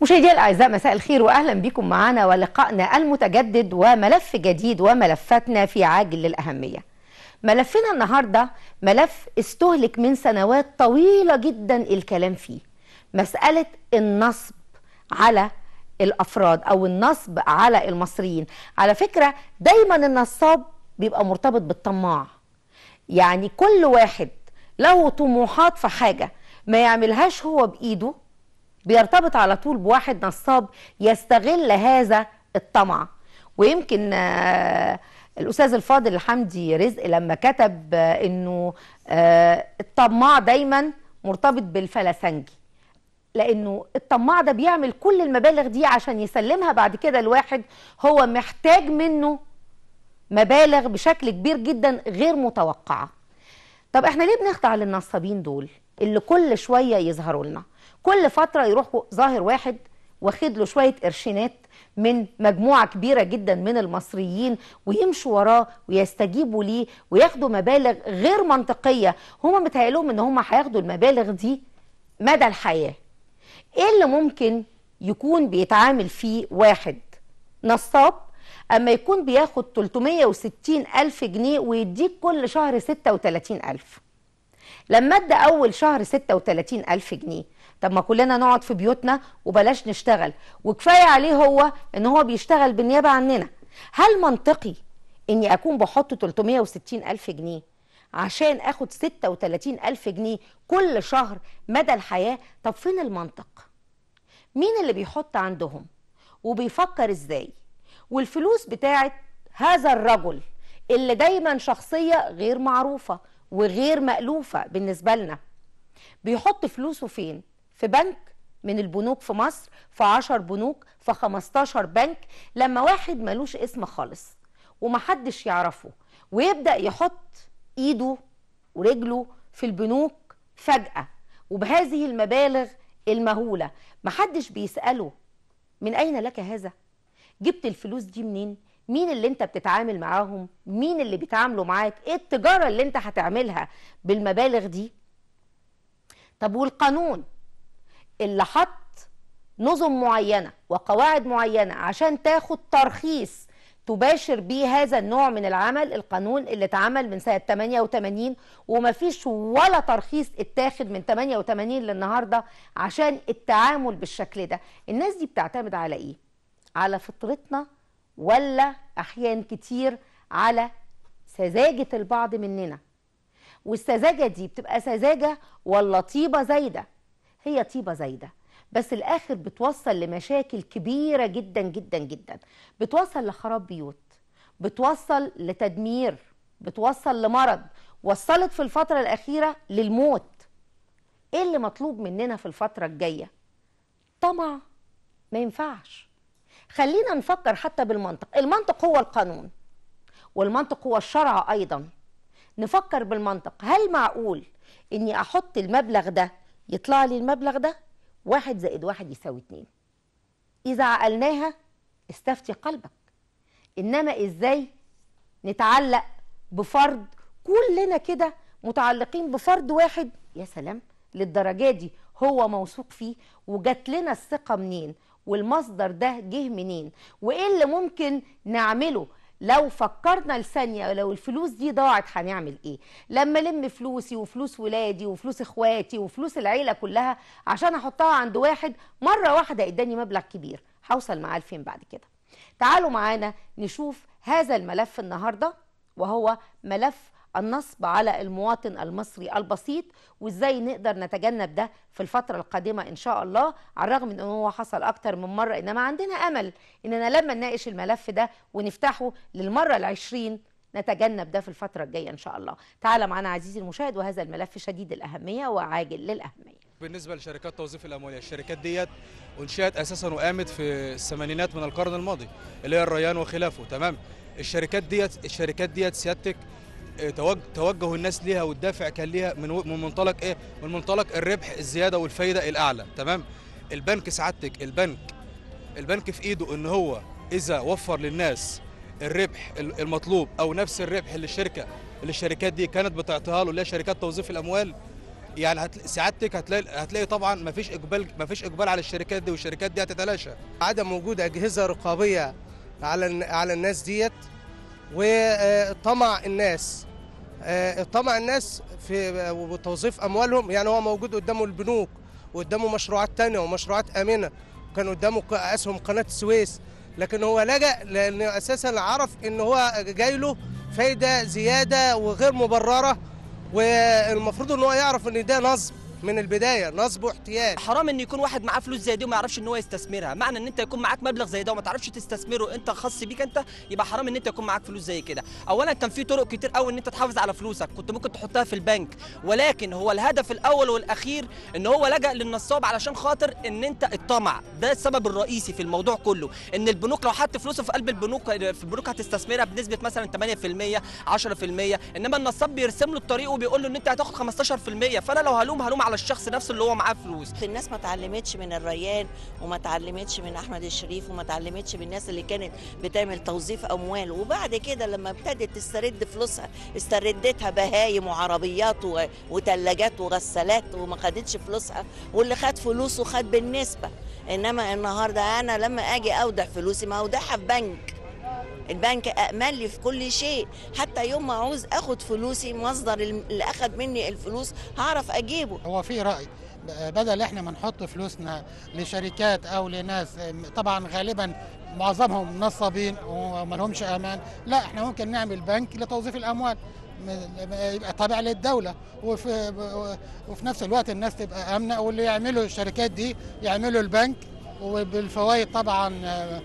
مشاهدينا الاعزاء مساء الخير واهلا بكم معنا ولقائنا المتجدد وملف جديد وملفاتنا في عاجل للاهميه. ملفنا النهارده ملف استهلك من سنوات طويله جدا الكلام فيه. مساله النصب على الافراد او النصب على المصريين. على فكره دايما النصاب بيبقى مرتبط بالطماع. يعني كل واحد له طموحات في حاجه ما يعملهاش هو بايده بيرتبط على طول بواحد نصاب يستغل هذا الطمع ويمكن آه، الاستاذ الفاضل حمدي رزق لما كتب آه، انه آه، الطماع دايما مرتبط بالفلسنجي لانه الطماع ده بيعمل كل المبالغ دي عشان يسلمها بعد كده لواحد هو محتاج منه مبالغ بشكل كبير جدا غير متوقعه طب احنا ليه بنخضع للنصابين دول اللي كل شويه يظهروا لنا كل فتره يروح ظاهر واحد واخد له شويه قرشينات من مجموعه كبيره جدا من المصريين ويمشوا وراه ويستجيبوا ليه وياخدوا مبالغ غير منطقيه هما متهيألهم ان هما هياخدوا المبالغ دي مدى الحياه ايه اللي ممكن يكون بيتعامل فيه واحد نصاب اما يكون بياخد 360 الف جنيه ويديك كل شهر 36 الف لما ادى اول شهر 36 الف جنيه طب ما كلنا نقعد في بيوتنا وبلاش نشتغل وكفايه عليه هو ان هو بيشتغل بالنيابه عننا هل منطقي اني اكون بحط 360 الف جنيه عشان اخد 36 الف جنيه كل شهر مدى الحياه طب فين المنطق مين اللي بيحط عندهم وبيفكر ازاي والفلوس بتاعت هذا الرجل اللي دايما شخصيه غير معروفه وغير مألوفه بالنسبه لنا بيحط فلوسه فين في بنك من البنوك في مصر في 10 بنوك في 15 بنك لما واحد ملوش اسم خالص ومحدش يعرفه ويبدأ يحط ايده ورجله في البنوك فجأة وبهذه المبالغ المهولة محدش بيسأله من أين لك هذا؟ جبت الفلوس دي منين؟ مين اللي انت بتتعامل معاهم؟ مين اللي بيتعاملوا معاك؟ ايه التجارة اللي انت هتعملها بالمبالغ دي؟ طب والقانون اللي حط نظم معينه وقواعد معينه عشان تاخد ترخيص تباشر بيه هذا النوع من العمل القانون اللي اتعمل من سنه 88 ومفيش ولا ترخيص اتاخد من 88 للنهارده عشان التعامل بالشكل ده الناس دي بتعتمد على ايه على فطرتنا ولا احيان كتير على سذاجه البعض مننا والسذاجه دي بتبقى سذاجه ولا طيبه زايده هي طيبه زايده بس الاخر بتوصل لمشاكل كبيره جدا جدا جدا بتوصل لخراب بيوت بتوصل لتدمير بتوصل لمرض وصلت في الفتره الاخيره للموت ايه اللي مطلوب مننا في الفتره الجايه طمع ما ينفعش خلينا نفكر حتى بالمنطق المنطق هو القانون والمنطق هو الشرع ايضا نفكر بالمنطق هل معقول اني احط المبلغ ده يطلع لي المبلغ ده واحد زائد واحد يساوي اتنين إذا عقلناها استفتي قلبك إنما إزاي نتعلق بفرد كلنا كده متعلقين بفرد واحد يا سلام للدرجة دي هو موثوق فيه وجات لنا الثقة منين والمصدر ده جه منين وإيه اللي ممكن نعمله لو فكرنا لثانية لو الفلوس دي ضاعت هنعمل ايه لما لم فلوسي وفلوس ولادي وفلوس اخواتي وفلوس العيلة كلها عشان احطها عند واحد مرة واحدة اداني مبلغ كبير هوصل معاه لفين بعد كده تعالوا معانا نشوف هذا الملف النهاردة وهو ملف النصب على المواطن المصري البسيط وازاي نقدر نتجنب ده في الفترة القادمة ان شاء الله على الرغم من انه هو حصل اكتر من مرة انما عندنا امل اننا لما نناقش الملف ده ونفتحه للمرة العشرين نتجنب ده في الفترة الجاية ان شاء الله تعال معنا عزيزي المشاهد وهذا الملف شديد الاهمية وعاجل للاهمية بالنسبه لشركات توظيف الاموال الشركات ديت انشئت اساسا وقامت في الثمانينات من القرن الماضي اللي هي الريان وخلافه تمام الشركات ديت الشركات ديت سيادتك اه، توج- توجه الناس ليها والدافع كان ليها من و- من منطلق ايه من منطلق الربح الزياده والفايده الاعلى تمام البنك سعادتك البنك البنك في ايده ان هو اذا وفر للناس الربح ال- المطلوب او نفس الربح اللي الشركه اللي الشركات دي كانت بتعطيها له اللي هي شركات توظيف الاموال يعني هتل... سعادتك هتلاقي هتلاقي طبعا ما فيش اقبال ما فيش اقبال على الشركات دي والشركات دي هتتلاشى عدم وجود اجهزه رقابيه على الن- على الناس ديت وطمع الناس آه، طمع الناس في وتوظيف اموالهم يعني هو موجود قدامه البنوك وقدامه مشروعات تانية ومشروعات امنه وكان قدامه ق- اسهم قناه السويس لكن هو لجأ لانه اساسا عرف ان هو جاي له فايده زياده وغير مبرره والمفروض ان هو يعرف ان ده نصب من البدايه نصب واحتيال حرام ان يكون واحد معاه فلوس زي دي وما يعرفش ان هو يستثمرها معنى ان انت يكون معاك مبلغ زي ده وما تعرفش تستثمره انت خاص بيك انت يبقى حرام ان انت يكون معاك فلوس زي كده اولا كان في طرق كتير قوي ان انت تحافظ على فلوسك كنت ممكن تحطها في البنك ولكن هو الهدف الاول والاخير ان هو لجأ للنصاب علشان خاطر ان انت الطمع ده السبب الرئيسي في الموضوع كله ان البنوك لو حط فلوسه في قلب البنوك في البنوك هتستثمرها بنسبه مثلا 8% 10% انما النصاب بيرسم له الطريق وبيقول له ان انت هتاخد 15% فانا لو هلوم هلوم على الشخص نفسه اللي هو معاه فلوس الناس ما اتعلمتش من الريان وما اتعلمتش من احمد الشريف وما اتعلمتش من الناس اللي كانت بتعمل توظيف اموال وبعد كده لما ابتدت تسترد فلوسها استردتها بهايم وعربيات و- وتلاجات وغسالات وما خدتش فلوسها واللي خد فلوسه خد بالنسبه انما النهارده انا لما اجي اودع فلوسي ما اودعها في بنك البنك أأمن لي في كل شيء حتى يوم ما عاوز اخد فلوسي مصدر اللي اخد مني الفلوس هعرف اجيبه هو في رأي بدل احنا ما نحط فلوسنا لشركات او لناس طبعا غالبا معظمهم نصابين وما لهمش امان لا احنا ممكن نعمل بنك لتوظيف الاموال م- يبقى تابع للدوله وفي وفي نفس الوقت الناس تبقى امنه واللي يعملوا الشركات دي يعملوا البنك وبالفوائد طبعا آه،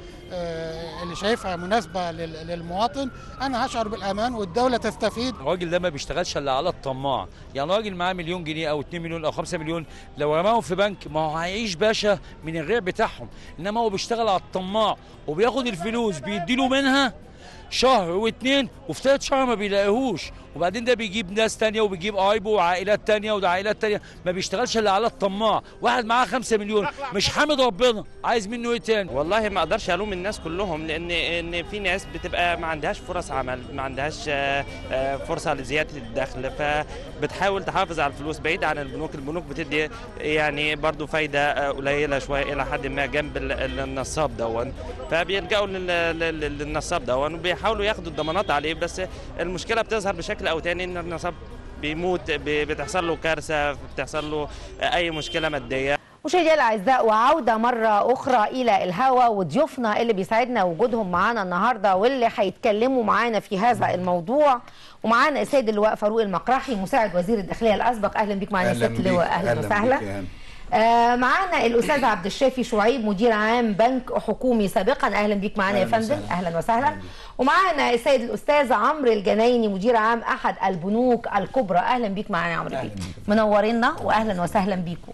آه، اللي شايفها مناسبه لل- للمواطن انا هشعر بالامان والدوله تستفيد الراجل ده ما بيشتغلش الا على الطماع يعني راجل معاه مليون جنيه او 2 مليون او 5 مليون لو رماهم في بنك ما هو هيعيش باشا من الريع بتاعهم انما هو بيشتغل على الطماع وبياخد الفلوس بيديله منها شهر واتنين وفي تالت شهر ما بيلاقيهوش وبعدين ده بيجيب ناس تانية وبيجيب قرايبه وعائلات تانية وده عائلات تانية ما بيشتغلش الا على الطماع واحد معاه خمسة مليون مش حامد ربنا عايز منه ايه تاني والله ما اقدرش الوم الناس كلهم لان ان في ناس بتبقى ما عندهاش فرص عمل ما عندهاش آه، آه، فرصه لزياده الدخل فبتحاول تحافظ على الفلوس بعيد عن البنوك البنوك بتدي يعني برضو فايده آه، قليله شويه الى حد ما جنب ال- ال- النصاب دون فبيلجأوا لل- لل- للنصاب دون وبيحاولوا ياخدوا الضمانات عليه بس المشكله بتظهر بشكل او تاني ان النصاب بيموت بي- بتحصل له كارثه بتحصل له آه، اي مشكله ماديه مشاهدينا الاعزاء وعوده مره اخرى الى الهوا وضيوفنا اللي بيسعدنا وجودهم معانا النهارده واللي هيتكلموا معانا في هذا الموضوع ومعانا السيد اللواء فاروق المقراحي مساعد وزير الداخليه الاسبق اهلا بيك معانا يا أهلاً سياده اللواء بيك. اهلا أهلاً وسهلا بيك يا هاني. آه معانا الاستاذ عبد الشافي شعيب مدير عام بنك حكومي سابقا اهلا بيك معانا يا أهلاً فندم وسهلاً. اهلا وسهلا ومعانا السيد الاستاذ عمرو الجنايني مدير عام احد البنوك الكبرى اهلا بيك معانا يا عمرو أهلاً بيه بيك. منورينا واهلا وسهلا بيكم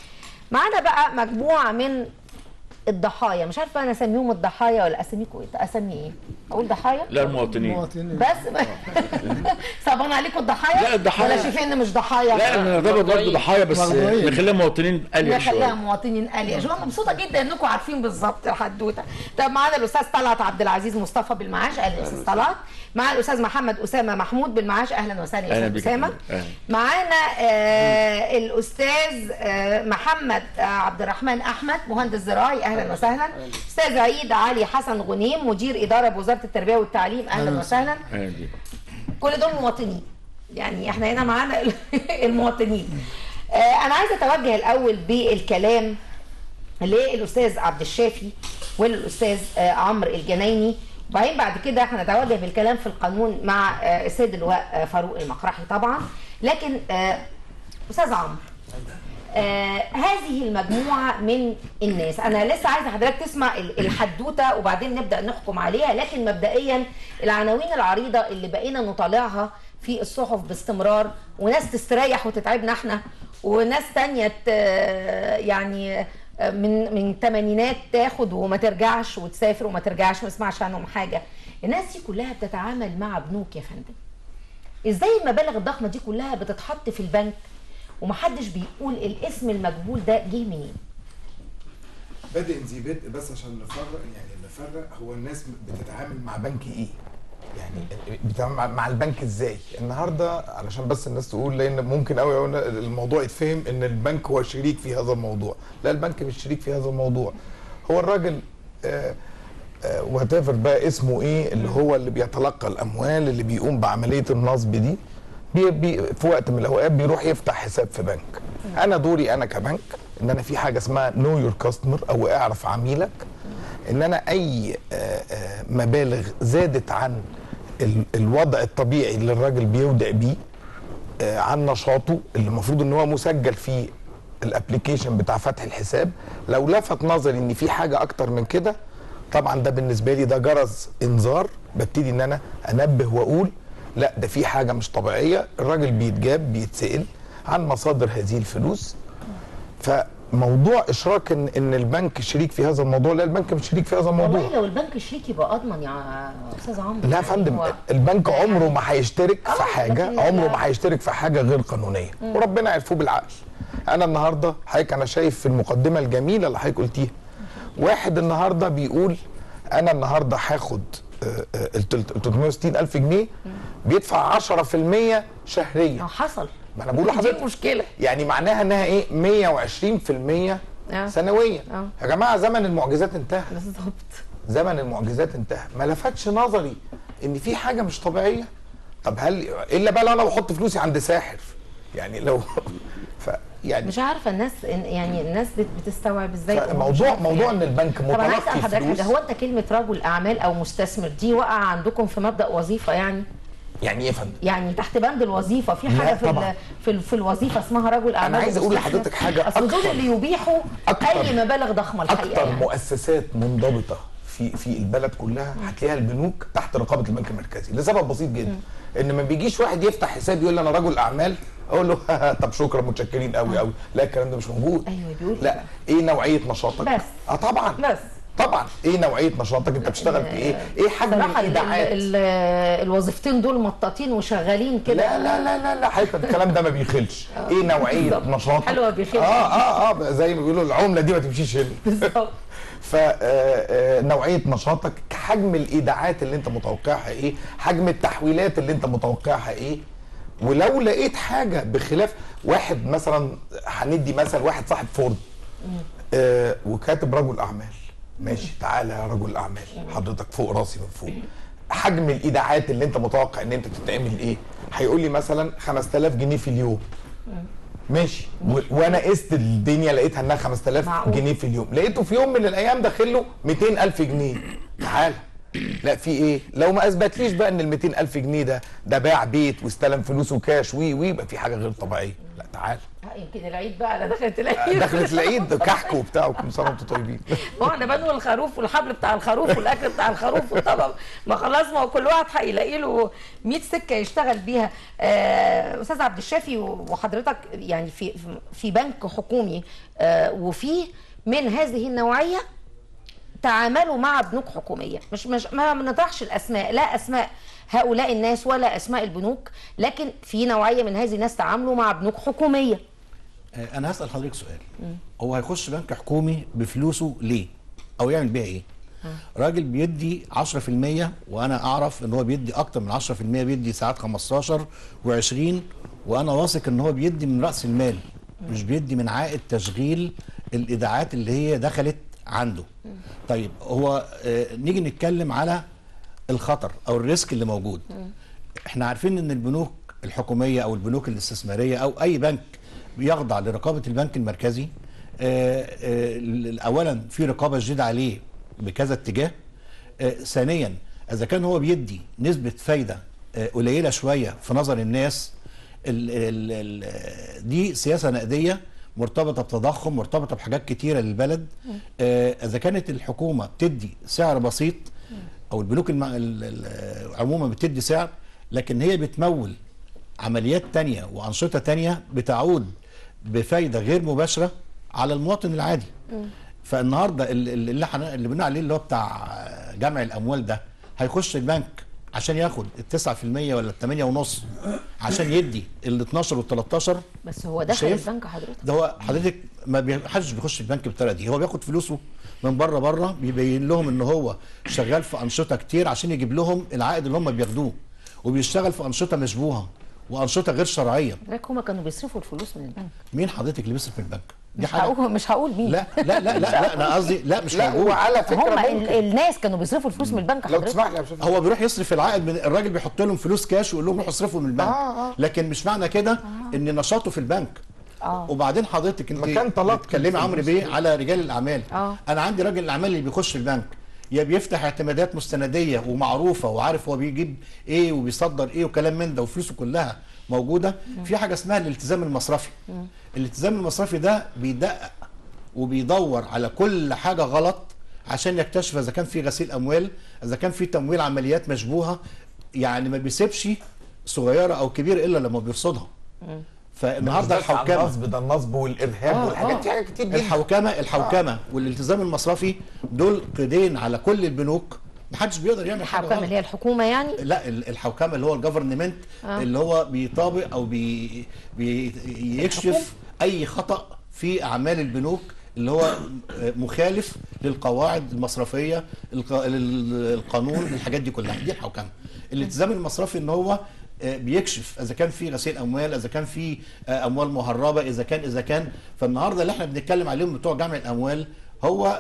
معانا بقى مجموعه من الضحايا مش عارفه انا اسميهم الضحايا ولا اسميكم ايه اسمي ايه اقول ضحايا لا المواطنين بس صعبان عليكم الضحايا لا، الضحايا- ولا شايفين ان مش ضحايا لا احنا نعتبر برضه ضحايا بس مخدوعين. نخليها مواطنين قليل نخليها شويه مواطنين قليل انا مبسوطه جدا انكم عارفين بالظبط الحدوته طب معانا الاستاذ طلعت عبد العزيز مصطفى بالمعاش اهلا يا استاذ طلعت معانا الاستاذ محمد اسامه محمود بالمعاش اهلا وسهلا يا أهلا استاذ بك يا اسامه فندم. أهلا. معانا آه الاستاذ آه محمد آه عبد الرحمن احمد مهندس زراعي اهلا وسهلا استاذ عيد علي حسن غنيم مدير اداره بوزاره التربيه والتعليم اهلا وسهلا أهلا بيك. كل دول مواطنين يعني احنا هنا معانا المواطنين آه انا عايزه اتوجه الاول بالكلام للاستاذ عبد الشافي وللاستاذ آه عمرو الجنايني وبعدين بعد كده هنتوجه بالكلام في القانون مع آه السيد اللواء آه فاروق المقرحي طبعا لكن آه استاذ عمرو آه هذه المجموعة من الناس أنا لسه عايزة حضرتك تسمع ال- الحدوتة وبعدين نبدأ نحكم عليها لكن مبدئيا العناوين العريضة اللي بقينا نطالعها في الصحف باستمرار وناس تستريح وتتعبنا احنا وناس تانية ت- يعني آه، من من الثمانينات تاخد وما ترجعش وتسافر وما ترجعش ما نسمعش عنهم حاجة الناس دي كلها بتتعامل مع بنوك يا فندم ازاي المبالغ الضخمة دي كلها بتتحط في البنك ومحدش بيقول الاسم المجهول ده جه منين بادئ ذي بدء بس عشان نفرق يعني نفرق هو الناس بتتعامل مع بنك ايه؟ يعني بتعمل مع- مع البنك ازاي النهارده علشان بس الناس تقول لان ممكن قوي قوي الموضوع يتفهم ان البنك هو شريك في هذا الموضوع لا البنك مش شريك في هذا الموضوع هو الراجل وات ايفر بقى اسمه ايه اللي هو اللي بيتلقى الاموال اللي بيقوم بعمليه النصب دي بي بي في وقت من الاوقات بيروح يفتح حساب في بنك انا دوري انا كبنك ان انا في حاجه اسمها نو يور كاستمر او اعرف عميلك ان انا اي آه، آه، مبالغ زادت عن ال- الوضع الطبيعي اللي الراجل بيودع بيه آه، عن نشاطه اللي المفروض ان هو مسجل في الابلكيشن بتاع فتح الحساب لو لفت نظري ان في حاجه اكتر من كده طبعا ده بالنسبه لي ده جرس انذار ببتدي ان انا انبه واقول لا ده في حاجه مش طبيعيه الراجل بيتجاب بيتسال عن مصادر هذه الفلوس فموضوع اشراك ان ان البنك شريك في هذا الموضوع لا البنك مش شريك في هذا الموضوع والله لو البنك شريك يبقى اضمن يا استاذ عمرو لا يا يعني فندم هو- البنك عمره ما هيشترك في آه، حاجه لكن عمره لا. ما هيشترك في حاجه غير قانونيه وربنا يعرفوه بالعقل انا النهارده حضرتك انا شايف في المقدمه الجميله اللي حضرتك قلتيها واحد النهارده بيقول انا النهارده هاخد آه، آه، ال 360 الف جنيه بيدفع 10% شهريا اه حصل ما انا بقول دي لحضرتك مشكله يعني معناها انها ايه 120% آه. سنويا آه. يا جماعه زمن المعجزات انتهى بالظبط زمن المعجزات انتهى ما لفتش نظري ان في حاجه مش طبيعيه طب هل الا بقى لو انا بحط فلوسي عند ساحر يعني لو ف يعني مش عارفه الناس إن- يعني الناس بت- بتستوعب ازاي ومش موضوع عارفة موضوع يعني. ان البنك طب انا عايز اسال متلقي حضرتك فلوس حاجه هو انت كلمه رجل اعمال او مستثمر دي واقعه عندكم في مبدا وظيفه يعني يعني ايه يا فندم يعني تحت بند الوظيفه في لا حاجه في طبعاً. ال- في ال- في الوظيفه اسمها رجل اعمال عايز أقول ومستثمر. لحضرتك حاجة اصل دول أكتر- اللي يبيحوا أكتر- اي مبالغ ضخمه الحقيقه اكتر يعني. مؤسسات منضبطه في في البلد كلها هتلاقيها البنوك تحت رقابه البنك المركزي لسبب بسيط جدا ان ما بيجيش واحد يفتح حساب يقول لي انا رجل اعمال اقول له طب شكرا متشكرين قوي قوي لا الكلام ده مش موجود ايوه بيقول لا ايه نوعيه نشاطك بس. اه طبعا بس طبعا ايه نوعيه نشاطك انت بتشتغل في ايه ايه حجم صراحه ال- الايداعات ال- الوظيفتين دول مطاطين وشغالين كده لا لا لا لا لا حضرتك الكلام ده ما بيخلش ايه نوعيه بالظبط. نشاطك حلوة بيخلش. اه اه اه زي ما بيقولوا العمله دي ما تمشيش هنا بالظبط فنوعيه نشاطك حجم الايداعات اللي انت متوقعها ايه حجم التحويلات اللي انت متوقعها ايه ولو لقيت حاجه بخلاف واحد مثلا هندي مثلا واحد صاحب فورد آه وكاتب رجل اعمال ماشي تعالى يا رجل اعمال حضرتك فوق راسي من فوق حجم الايداعات اللي انت متوقع ان انت تتعمل ايه هيقول لي مثلا 5000 جنيه في اليوم ماشي و... وانا قست الدنيا لقيتها انها 5000 معقول. جنيه في اليوم لقيته في يوم من الايام داخل له 200000 جنيه تعال لا في ايه لو ما اثبتليش بقى ان ال 200000 جنيه ده ده باع بيت واستلم فلوسه كاش وي وي يبقى في حاجه غير طبيعيه لا تعال آه، يمكن العيد بقى على دخلت العيد دخلت العيد كحك وبتاع وكل سنه وانتم طيبين ما هو احنا بنو الخروف والحبل بتاع الخروف والاكل بتاع الخروف والطبق ما خلاص ما هو كل واحد هيلاقي له 100 سكه يشتغل بيها آه، استاذ عبد الشافي وحضرتك يعني في في بنك حكومي آه، وفي من هذه النوعيه تعاملوا مع بنوك حكوميه مش مش ما بنطرحش الاسماء لا اسماء هؤلاء الناس ولا اسماء البنوك لكن في نوعيه من هذه الناس تعاملوا مع بنوك حكوميه آه، انا هسال حضرتك سؤال هو هيخش بنك حكومي بفلوسه ليه او يعمل بيها ايه راجل بيدي 10% وانا اعرف ان هو بيدي اكتر من 10% بيدي ساعات 15 و20 وانا واثق ان هو بيدي من راس المال مش بيدي من عائد تشغيل الايداعات اللي هي دخلت عنده طيب هو آه، نيجي نتكلم على الخطر او الريسك اللي موجود احنا عارفين ان البنوك الحكوميه او البنوك الاستثماريه او اي بنك بيخضع لرقابه البنك المركزي آه، آه، اولا في رقابه شديده عليه بكذا اتجاه آه، ثانيا اذا كان هو بيدي نسبه فايده آه، قليله شويه في نظر الناس ال ال ال دي سياسه نقديه مرتبطه بتضخم مرتبطه بحاجات كتيره للبلد آه، اذا كانت الحكومه بتدي سعر بسيط او البنوك الم... ال- ال- عموما بتدي سعر لكن هي بتمول عمليات تانية وأنشطة تانية بتعود بفايدة غير مباشرة على المواطن العادي فالنهاردة ال- ال- اللي احنا اللي بنقول عليه اللي هو بتاع جمع الأموال ده هيخش البنك عشان ياخد التسعة في المية ولا التمانية ونص عشان يدي ال 12 وال 13 بس هو دخل شايف؟ البنك حضرتك ده هو حضرتك ما بي- حدش بيخش البنك بالطريقه دي هو بياخد فلوسه من بره بره بيبين لهم ان هو شغال في انشطه كتير عشان يجيب لهم العائد اللي هم بياخدوه وبيشتغل في انشطه مشبوهه وانشطه غير شرعيه حضرتك هما كانوا بيصرفوا الفلوس من البنك مين حضرتك اللي بيصرف من البنك دي مش حاجه هقول مش هقول مين لا لا لا لا, لا انا قصدي لا مش لا موجود وعلى فكره هما ال- ممكن الناس كانوا بيصرفوا الفلوس من البنك لو حضرتك تسمح لي يا أستاذ هو بيروح يصرف العائد من الراجل بيحط لهم فلوس كاش ويقول لهم روحوا اصرفوا من البنك آه، آه. لكن مش معنى كده ان نشاطه في البنك اه وبعدين حضرتك انت مكان طلب بتتكلمي عمرو بيه على رجال الاعمال آه. انا عندي راجل الاعمال اللي بيخش البنك يا بيفتح اعتمادات مستنديه ومعروفه وعارف هو بيجيب ايه وبيصدر ايه وكلام من ده وفلوسه كلها موجوده في حاجه اسمها الالتزام المصرفي الالتزام المصرفي ده بيدقق وبيدور على كل حاجه غلط عشان يكتشف اذا كان في غسيل اموال اذا كان في تمويل عمليات مشبوهه يعني ما بيسيبش صغيره او كبيره الا لما بيرصدها فالنهارده الحوكمه النصب ده النصب والارهاب آه، والحاجات آه. دي حاجات كتير جدا الحوكمه الحوكمه والالتزام المصرفي دول قيدين على كل البنوك محدش بيقدر يعمل حاجه الحكام غلط. اللي هي الحكومه يعني لا ال- الحوكمه اللي هو الجفرنمنت آه. اللي هو بيطابق او بي بيكشف اي خطا في اعمال البنوك اللي هو مخالف للقواعد المصرفيه الق- ال- القانون الحاجات دي كلها دي الحوكمه الالتزام المصرفي ان هو آه، بيكشف اذا كان في غسيل اموال اذا كان في آه، اموال مهربه اذا كان اذا كان فالنهارده اللي احنا بنتكلم عليهم بتوع جمع الاموال هو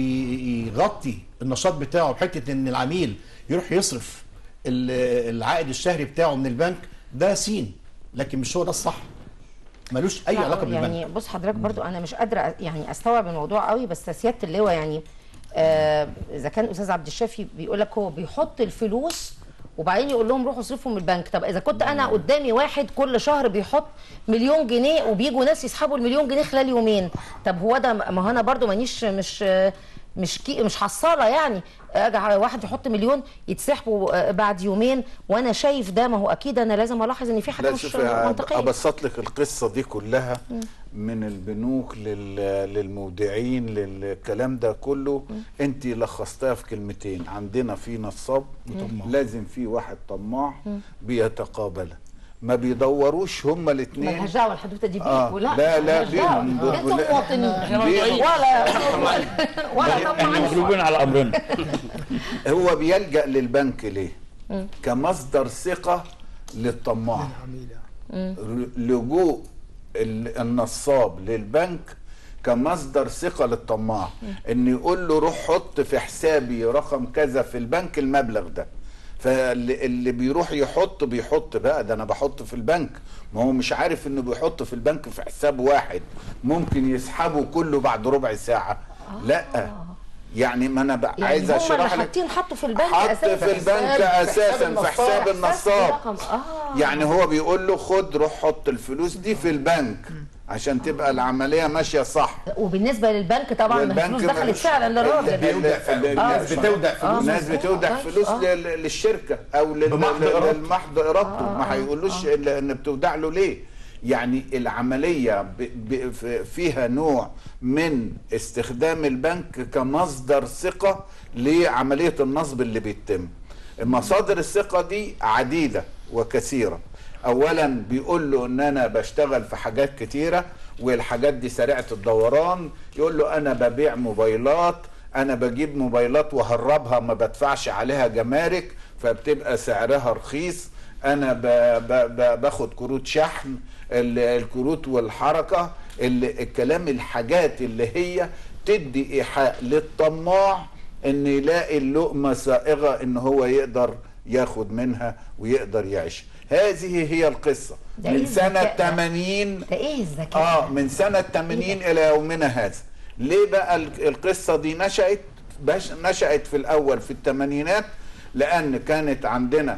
بيغطي النشاط بتاعه بحته ان العميل يروح يصرف ال- العائد الشهري بتاعه من البنك ده سين لكن مش هو ده الصح ملوش اي لا، علاقه بالبنك يعني بص حضرتك برضو انا مش قادره أ- يعني استوعب الموضوع قوي بس سياده اللواء يعني آه، اذا كان استاذ عبد الشافي بيقول لك هو بيحط الفلوس وبعدين يقول لهم روحوا اصرفوا من البنك طب اذا كنت انا قدامي واحد كل شهر بيحط مليون جنيه وبيجوا ناس يسحبوا المليون جنيه خلال يومين طب هو ده ما هو انا برضو مانيش مش مش كي مش حصاله يعني اجي على واحد يحط مليون يتسحبوا آه، بعد يومين وانا شايف ده ما هو اكيد انا لازم الاحظ ان في حاجه لا مش شوفي منطقيه ابسط لك القصه دي كلها من البنوك لل... للمودعين للكلام ده كله انت لخصتها في كلمتين عندنا في نصاب لازم في واحد طماع بيتقابل ما بيدوروش هما الاثنين ملهاش دعوه الحدوته دي آه، بيكوا لا لا، لا، ملهاش دعوة. بيهم. دول- انتوا لا. مواطنين إحنا بيهم. ولا ولا احنا طبعا مغلوبين على امرنا هو بيلجأ للبنك ليه كمصدر ثقة للطماع ر- لجوء ال- النصاب للبنك كمصدر ثقة للطماع ان يقول له روح حط في حسابي رقم كذا في البنك المبلغ ده فاللي اللي بيروح يحط بيحط بقى ده انا بحط في البنك ما هو مش عارف انه بيحط في البنك في حساب واحد ممكن يسحبه كله بعد ربع ساعة لا يعني ما انا بقى يعني عايز هم اللي اشرح لك حاطين حطوا في البنك حط اساسا في البنك اساسا في حساب النصاب رقم اه يعني هو بيقول له خد روح حط الفلوس دي في البنك عشان تبقى العمليه ماشيه صح وبالنسبه للبنك طبعا ما الفلوس دخلت ملوش- فعلا للراجل ال- ال- الناس آه. بتودع آه، الناس مظبوط. بتودع آه. فلوس آه. لل- للشركه او لل- بمحض لل- إرادته. للمحض ارادته ما هيقولوش إلا ان بتودع له ليه يعني العمليه ب- ب- ف- فيها نوع من استخدام البنك كمصدر ثقه لعمليه النصب اللي بيتم مصادر الثقه دي عديده وكثيره اولا بيقول له ان انا بشتغل في حاجات كتيره والحاجات دي سريعه الدوران يقول له انا ببيع موبايلات انا بجيب موبايلات وهربها ما بدفعش عليها جمارك فبتبقى سعرها رخيص انا ب ب ب باخد كروت شحن ال- الكروت والحركه ال- الكلام الحاجات اللي هي تدي ايحاء للطماع ان يلاقي اللقمه سائغه ان هو يقدر ياخد منها ويقدر يعيش هذه هي القصه ده إيه من سنه الذكاء ده؟ 80 ده ايه الذكاء اه ده؟ من سنة 80 إلى يومنا هذا ليه بقى ال- القصة دي نشأت باش نشأت في الأول في الثمانينات لأن كانت عندنا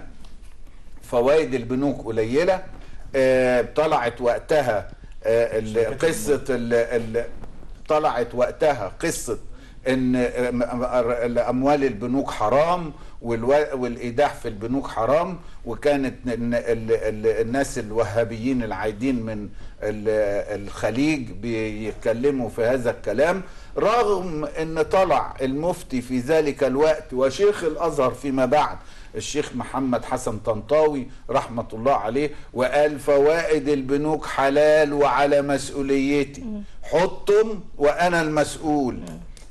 فوائد البنوك قليلة آه طلعت وقتها آه ال- قصة ال ال طلعت وقتها قصة ان آه، م- م- اموال البنوك حرام والو- والايداع في البنوك حرام وكانت ن- ال- ال- الناس الوهابيين العايدين من ال- الخليج بيتكلموا في هذا الكلام رغم ان طلع المفتي في ذلك الوقت وشيخ الازهر فيما بعد الشيخ محمد حسن طنطاوي رحمة الله عليه وقال فوائد البنوك حلال وعلى مسؤوليتي حطم وأنا المسؤول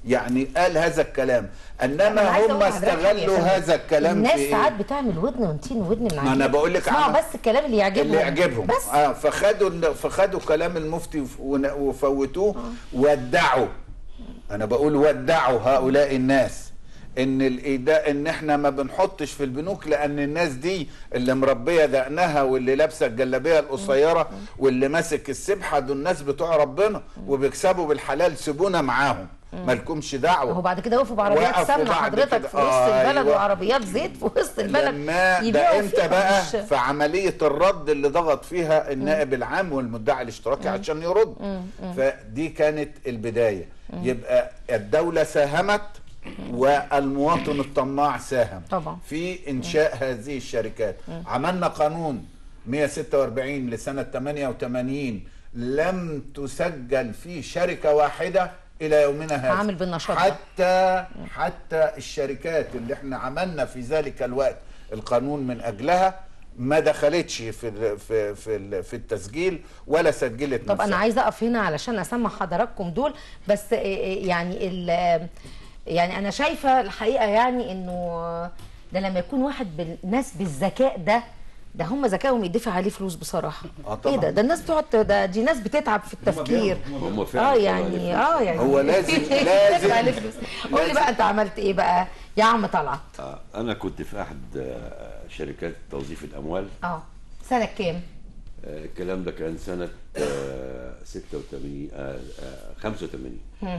يعني قال هذا الكلام أنا انما عايزة هم أقول لحضرتك حاجة يا استغلوا فندم. هذا الكلام الناس في إيه؟ ساعات بتعمل ودن ونتين ودن من ما عندنا انا بقول لك اسمعوا عمل- بس الكلام اللي يعجبهم اللي يعجبهم بس اه فخدوا ال- فخدوا كلام المفتي وف- ون- وفوتوه ودعوا انا بقول ودعوا هؤلاء الناس ان الايداء ان احنا ما بنحطش في البنوك لان الناس دي اللي مربيه دقنها واللي لابسه الجلابيه القصيره واللي ماسك السبحه دول الناس بتوع ربنا وبيكسبوا بالحلال سيبونا معاهم مالكمش دعوه هو بعد كده وقفوا بعربيات وقفوا سمنه بعد حضرتك كده. في وسط آه، البلد أيوة. وعربيات زيت في وسط البلد لما ده يبيعوا امتى فيها بقى مش- في عمليه الرد اللي ضغط فيها النائب العام والمدعي الاشتراكي عشان يرد فدي كانت البدايه يبقى الدوله ساهمت والمواطن الطماع ساهم طبعا. في انشاء هذه الشركات عملنا قانون 146 لسنه 88 لم تسجل فيه شركه واحده الى يومنا هذا عامل بالنشاط ده. حتى حتى الشركات اللي احنا عملنا في ذلك الوقت القانون من اجلها ما دخلتش في ال- في في ال- في التسجيل ولا سجلت طب انا نفسها. عايزه اقف هنا علشان اسمع حضراتكم دول بس إيه إيه يعني ال يعني انا شايفه الحقيقه يعني انه ده لما يكون واحد بالناس بالذكاء ده ده هم ذكائهم يدفع عليه فلوس بصراحه آه طبعاً. ايه ده ده الناس بتقعد ده دي ناس بتتعب في التفكير هم فعلا اه طلعوا يعني عليه اه يعني هو لازم- يدفع لازم- عليه فلوس قول لي بقى انت عملت ايه بقى يا عم طلعت آه، انا كنت في احد آه، شركات توظيف الاموال اه سنه كام آه، الكلام ده كان سنه آه، 86 آه، آه، 85 مم.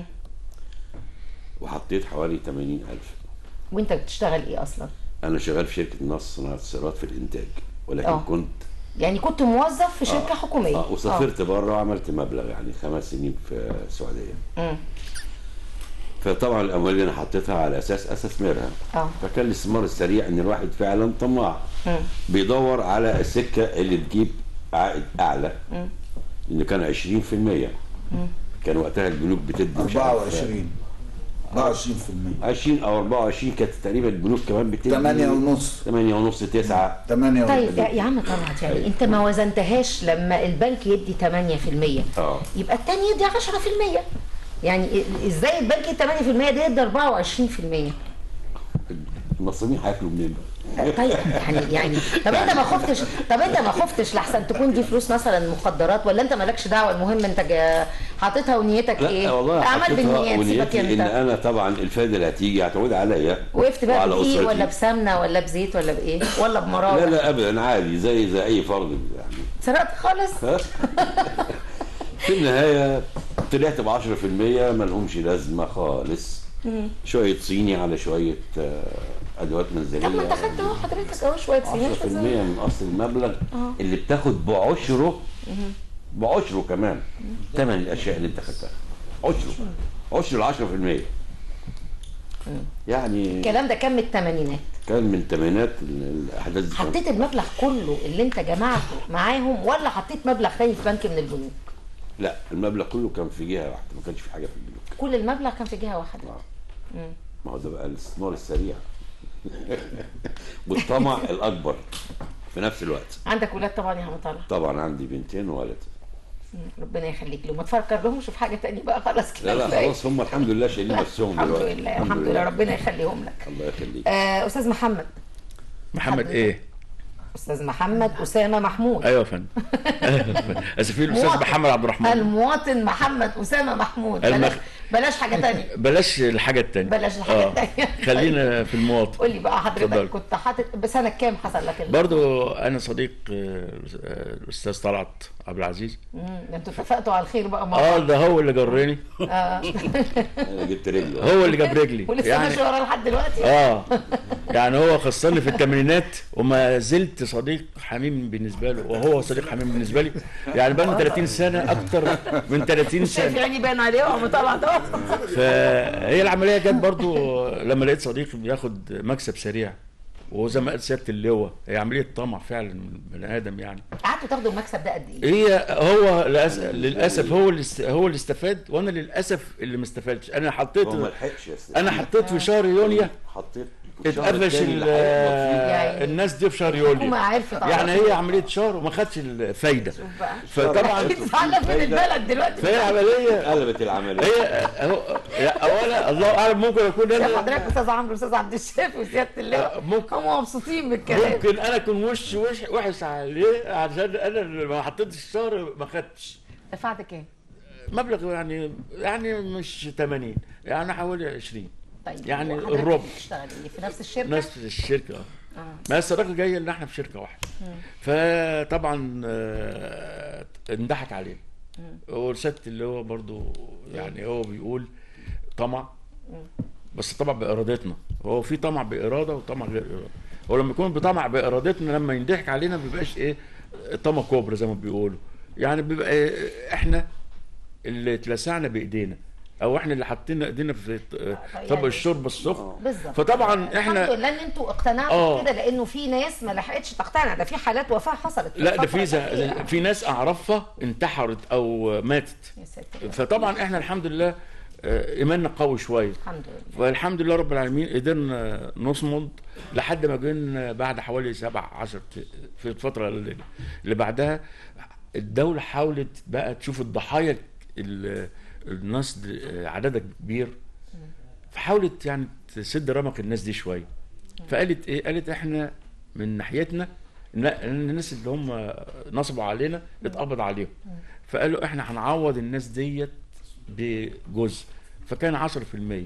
وحطيت حوالي 80000 وانت بتشتغل ايه اصلا انا شغال في شركه نصر صناعه السيارات في الانتاج ولكن آه. كنت يعني كنت موظف في شركه حكوميه اه وسافرت بره وعملت مبلغ يعني خمس سنين في السعوديه مم. فطبعا الاموال اللي انا حطيتها على اساس استثمرها اه فكان الاستثمار السريع ان الواحد فعلا طماع مم. بيدور على السكه اللي تجيب عائد اعلى مم. لان كان 20% كان وقتها البنوك بتدي مش عارف 24 24% 20 او 24 كانت تقريبا البنوك كمان بتدي 8 ونص 8 ونص 9 8 طيب يا يا عم طلعت يعني انت ما وزنتهاش لما البنك يدي 8% اه يبقى التاني يدي 10% يعني ال- ازاي البنك يدي 8% ده يدي 24% المصريين هياكلوا منين بقى؟ طيب يعني يعني طب انت ما خفتش طب انت ما خفتش لحسن تكون دي فلوس مثلا مخدرات ولا انت مالكش دعوه المهم انت جا- حاططها ونيتك لا ايه؟ والله اعمال حطيتها بالنيات سيبك ونيتي ان انت انا طبعا الفائده اللي هتيجي هتعود عليا وقفت بقى وعلى بايه أسرتي. ولا بسمنه ولا بزيت ولا بايه ولا بمراوح لا لا ابدا عادي زي زي اي فرد يعني سرقت خالص في النهايه طلعت ب 10% ما لهمش لازمه خالص شويه صيني على شويه آه، ادوات منزليه طب ما انت خدت اهو حضرتك اهو شويه 10% سنين من اصل المبلغ اه. اللي بتاخد بعشره بعشره كمان ثمن الاشياء اللي انت خدتها عشره عشر ال 10% يعني الكلام ده كان من الثمانينات كان من الثمانينات الاحداث دي كانت- حطيت المبلغ كله اللي انت جمعته معاهم ولا حطيت مبلغ تاني في بنك من البنوك لا المبلغ كله كان في جهه واحده ما كانش في حاجه في البنوك كل المبلغ كان في جهه واحده مم. ما هو ده بقى الاستثمار السريع والطمع الاكبر في نفس الوقت عندك ولاد طبعا يا عم طلعت طبعا عندي بنتين وولد مم. ربنا يخليك له ما تفكر لهمش في حاجه تانية بقى خلاص كده لا لا كفاية. خلاص هم الحمد لله شايلين نفسهم الحمد دلوقتي لله الحمد لله ربنا يخليهم لك الله يخليك آه استاذ محمد محمد ايه؟ استاذ محمد اسامه محمود ايوه يا فندم اسفين الاستاذ مواطن. محمد عبد الرحمن المواطن محمد اسامه محمود المخ- بلاش, بلاش حاجه تانية بلاش الحاجه التانية بلاش الحاجة آه. التانية. خلينا في المواطن قول لي بقى حضرتك اتفضل. كنت حاطط بسنه كام حصل لك ال- برضو انا صديق آه، آه، الاستاذ طلعت عبد العزيز مم، ده انتوا اتفقتوا على الخير بقى مع اه بعض ده هو اللي جرني آه. انا جبت رجله هو اللي جاب رجلي ولسه ماشي ورا لحد دلوقتي اه يعني هو خسرني في الثمانينات وما زلت صديق حميم بالنسبه له وهو صديق حميم بالنسبه لي يعني بقى 30 سنه اكتر من 30 شايف سنه يعني باين عليه وعم طلع ده فهي العمليه جت برضو لما لقيت صديق بياخد مكسب سريع وهو زي ما قال سياده اللواء هي عمليه طمع فعلا من البني ادم يعني قعدتوا تاخدوا المكسب ده قد ايه؟ هي هو للأس- للاسف هو اللي است- هو اللي استفاد وانا للاسف اللي ما استفادش انا حطيت هو ما لحقش يا أستاذ. انا حطيت في شهر يونيو حطيت اتقفش ال- يعني الناس دي في شهر يوليو الحكومة عرفت يعني عرفت. هي عمليه شهر وما خدش الفايده بقى. فطبعا زعلان من البلد دلوقتي فهي عمليه قلبت العمليه هي هو لا، اولا الله اعلم ممكن اكون يا انا حضرتك استاذ عمرو واستاذ عبد الشافي وسياده اللواء ممكن هم مبسوطين بالكلام ممكن انا اكون وش وش وحش عليه عشان انا اللي ما حطيتش الشهر ما خدتش دفعت كام؟ مبلغ يعني يعني مش 80 يعني حوالي 20 طيب يعني وحضرتك الربع بتشتغل ايه في نفس الشركه؟ نفس الشركه اه اه ما الصداقه جايه ان احنا في شركه واحده مم. فطبعا آه، اندحك علينا مم. ورسالة اللي هو برضو يعني هو بيقول طمع مم. بس طمع بارادتنا هو في طمع باراده وطمع غير اراده هو لما يكون بطمع بارادتنا لما يندحك علينا ما بيبقاش ايه طمع كوبرا زي ما بيقولوا يعني بيبقى إيه احنا اللي اتلسعنا بايدينا او احنا اللي حطينا ايدينا في طبق الشوربه السخن بالظبط فطبعا الحمد احنا لله ان انتوا اقتنعتوا آه. كده لانه في ناس ما لحقتش تقتنع ده في حالات وفاه حصلت لا ده الفترة في الأخيرة. ز- في ناس اعرفها انتحرت او ماتت يا ساتر. فطبعا احنا الحمد لله آه، ايماننا قوي شويه الحمد لله والحمد لله رب العالمين قدرنا نصمد لحد ما جينا بعد حوالي سبع عشر ت- في الفترة اللي اللي بعدها الدولة حاولت بقى تشوف الضحايا ال- الناس دي- عددها كبير فحاولت يعني تسد رمق الناس دي شوية فقالت ايه قالت احنا من ناحيتنا لا، إن الناس اللي هم نصبوا علينا اتقبض عليهم فقالوا احنا هنعوض الناس ديت بجزء فكان 10%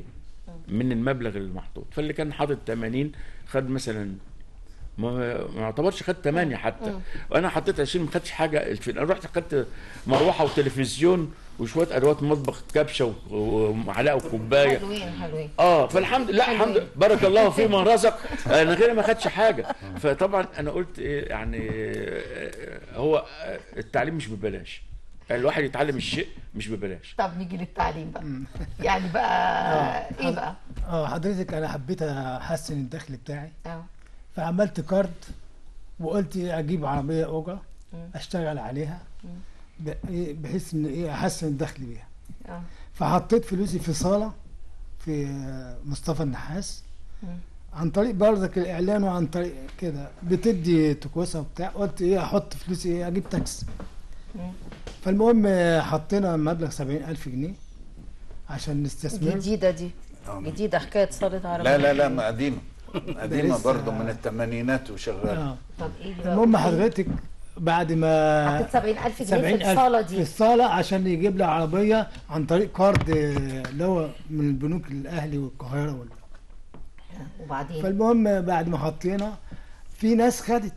من المبلغ المحطوط فاللي كان حاطط 80 خد مثلا ما ما يعتبرش خد 8 حتى مم. وانا حطيت 20 ما خدش حاجه الف- انا رحت خدت مروحه وتلفزيون وشويه ادوات مطبخ كبشه و- ومعلقه وكوبايه حلوين حلوين اه فالحمد لله الحمد لله بارك الله في من رزق انا غير ما خدش حاجه فطبعا انا قلت ايه يعني آه، هو آه، التعليم مش ببلاش يعني الواحد يتعلم الشيء مش ببلاش طب نيجي للتعليم بقى يعني بقى ايه بقى؟ اه حضرتك انا حبيت احسن الدخل بتاعي اه فعملت كارد وقلت إيه اجيب عربيه اجره مم. اشتغل عليها مم. ب- إيه بحيث ان ايه احسن الدخل بيها اه فحطيت فلوسي في صاله في آه، مصطفى النحاس مم. عن طريق برضك الاعلان وعن طريق كده بتدي تكوسه وبتاع قلت ايه احط فلوسي ايه اجيب تاكسي مم. فالمهم آه، حطينا مبلغ سبعين ألف جنيه عشان نستثمر جديده دي جديده حكايه صاله عربيه لا لا لا ما قديمه قديمه لسه- برضه من الثمانينات وشغاله اه طب ايه دي بقى؟ المهم حضرتك بعد ما حطيت 70000 جنيه في 70,000 الصاله في دي الصالة عشان يجيب لي عربية عن طريق كارد آه، اللي هو من البنوك الأهلي والقاهرة وال... وبعدين فالمهم بعد ما حطينا في ناس خدت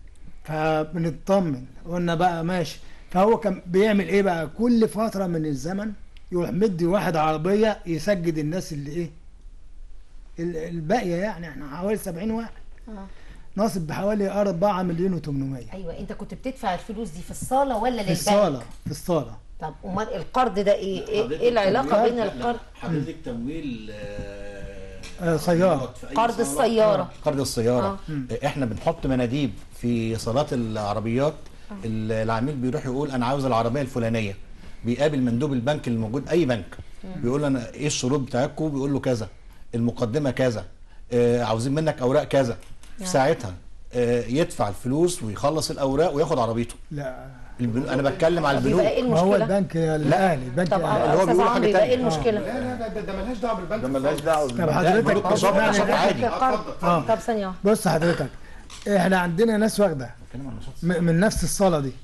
فبنطمن قلنا بقى ماشي فهو كان بيعمل ايه بقى كل فترة من الزمن يروح مدي واحد عربية يسجد الناس اللي ايه ال- الباقية يعني احنا حوالي 70 واحد آه. ناصب بحوالي 4 مليون و800 ايوه انت كنت بتدفع الفلوس دي في الصاله ولا في للبنك؟ الصالة في الصالة طب امال القرض ده ايه؟ ايه, إيه العلاقه بين القرض؟ حضرتك تمويل آه، سيارة قرض السياره قرض السياره آه. آه. احنا بنحط مناديب في صالات العربيات ال- العميل بيروح يقول انا عاوز العربيه الفلانيه بيقابل مندوب البنك اللي موجود اي بنك مم. بيقول له انا ايه الشروط بتاعتكم بيقول له كذا المقدمه كذا آه عاوزين منك اوراق كذا في نعم. ساعتها آه يدفع الفلوس ويخلص الاوراق وياخد عربيته لا البنوك انا بتكلم على طب البنوك يبقى إيه ما هو المشكلة؟ البنك الاهلي البنك طب الأهلي. اللي هو بيقول حاجه تانية ايه المشكله؟ لا لا ده, ده ملهاش دعوه بالبنك ده ملهاش دعوه طب حضرتك ملوك نشاط- اسمعني نشاط بس. عادي. قرض آه. طب ثانيه واحدة. بص حضرتك احنا عندنا ناس واخده م- من نفس الصاله دي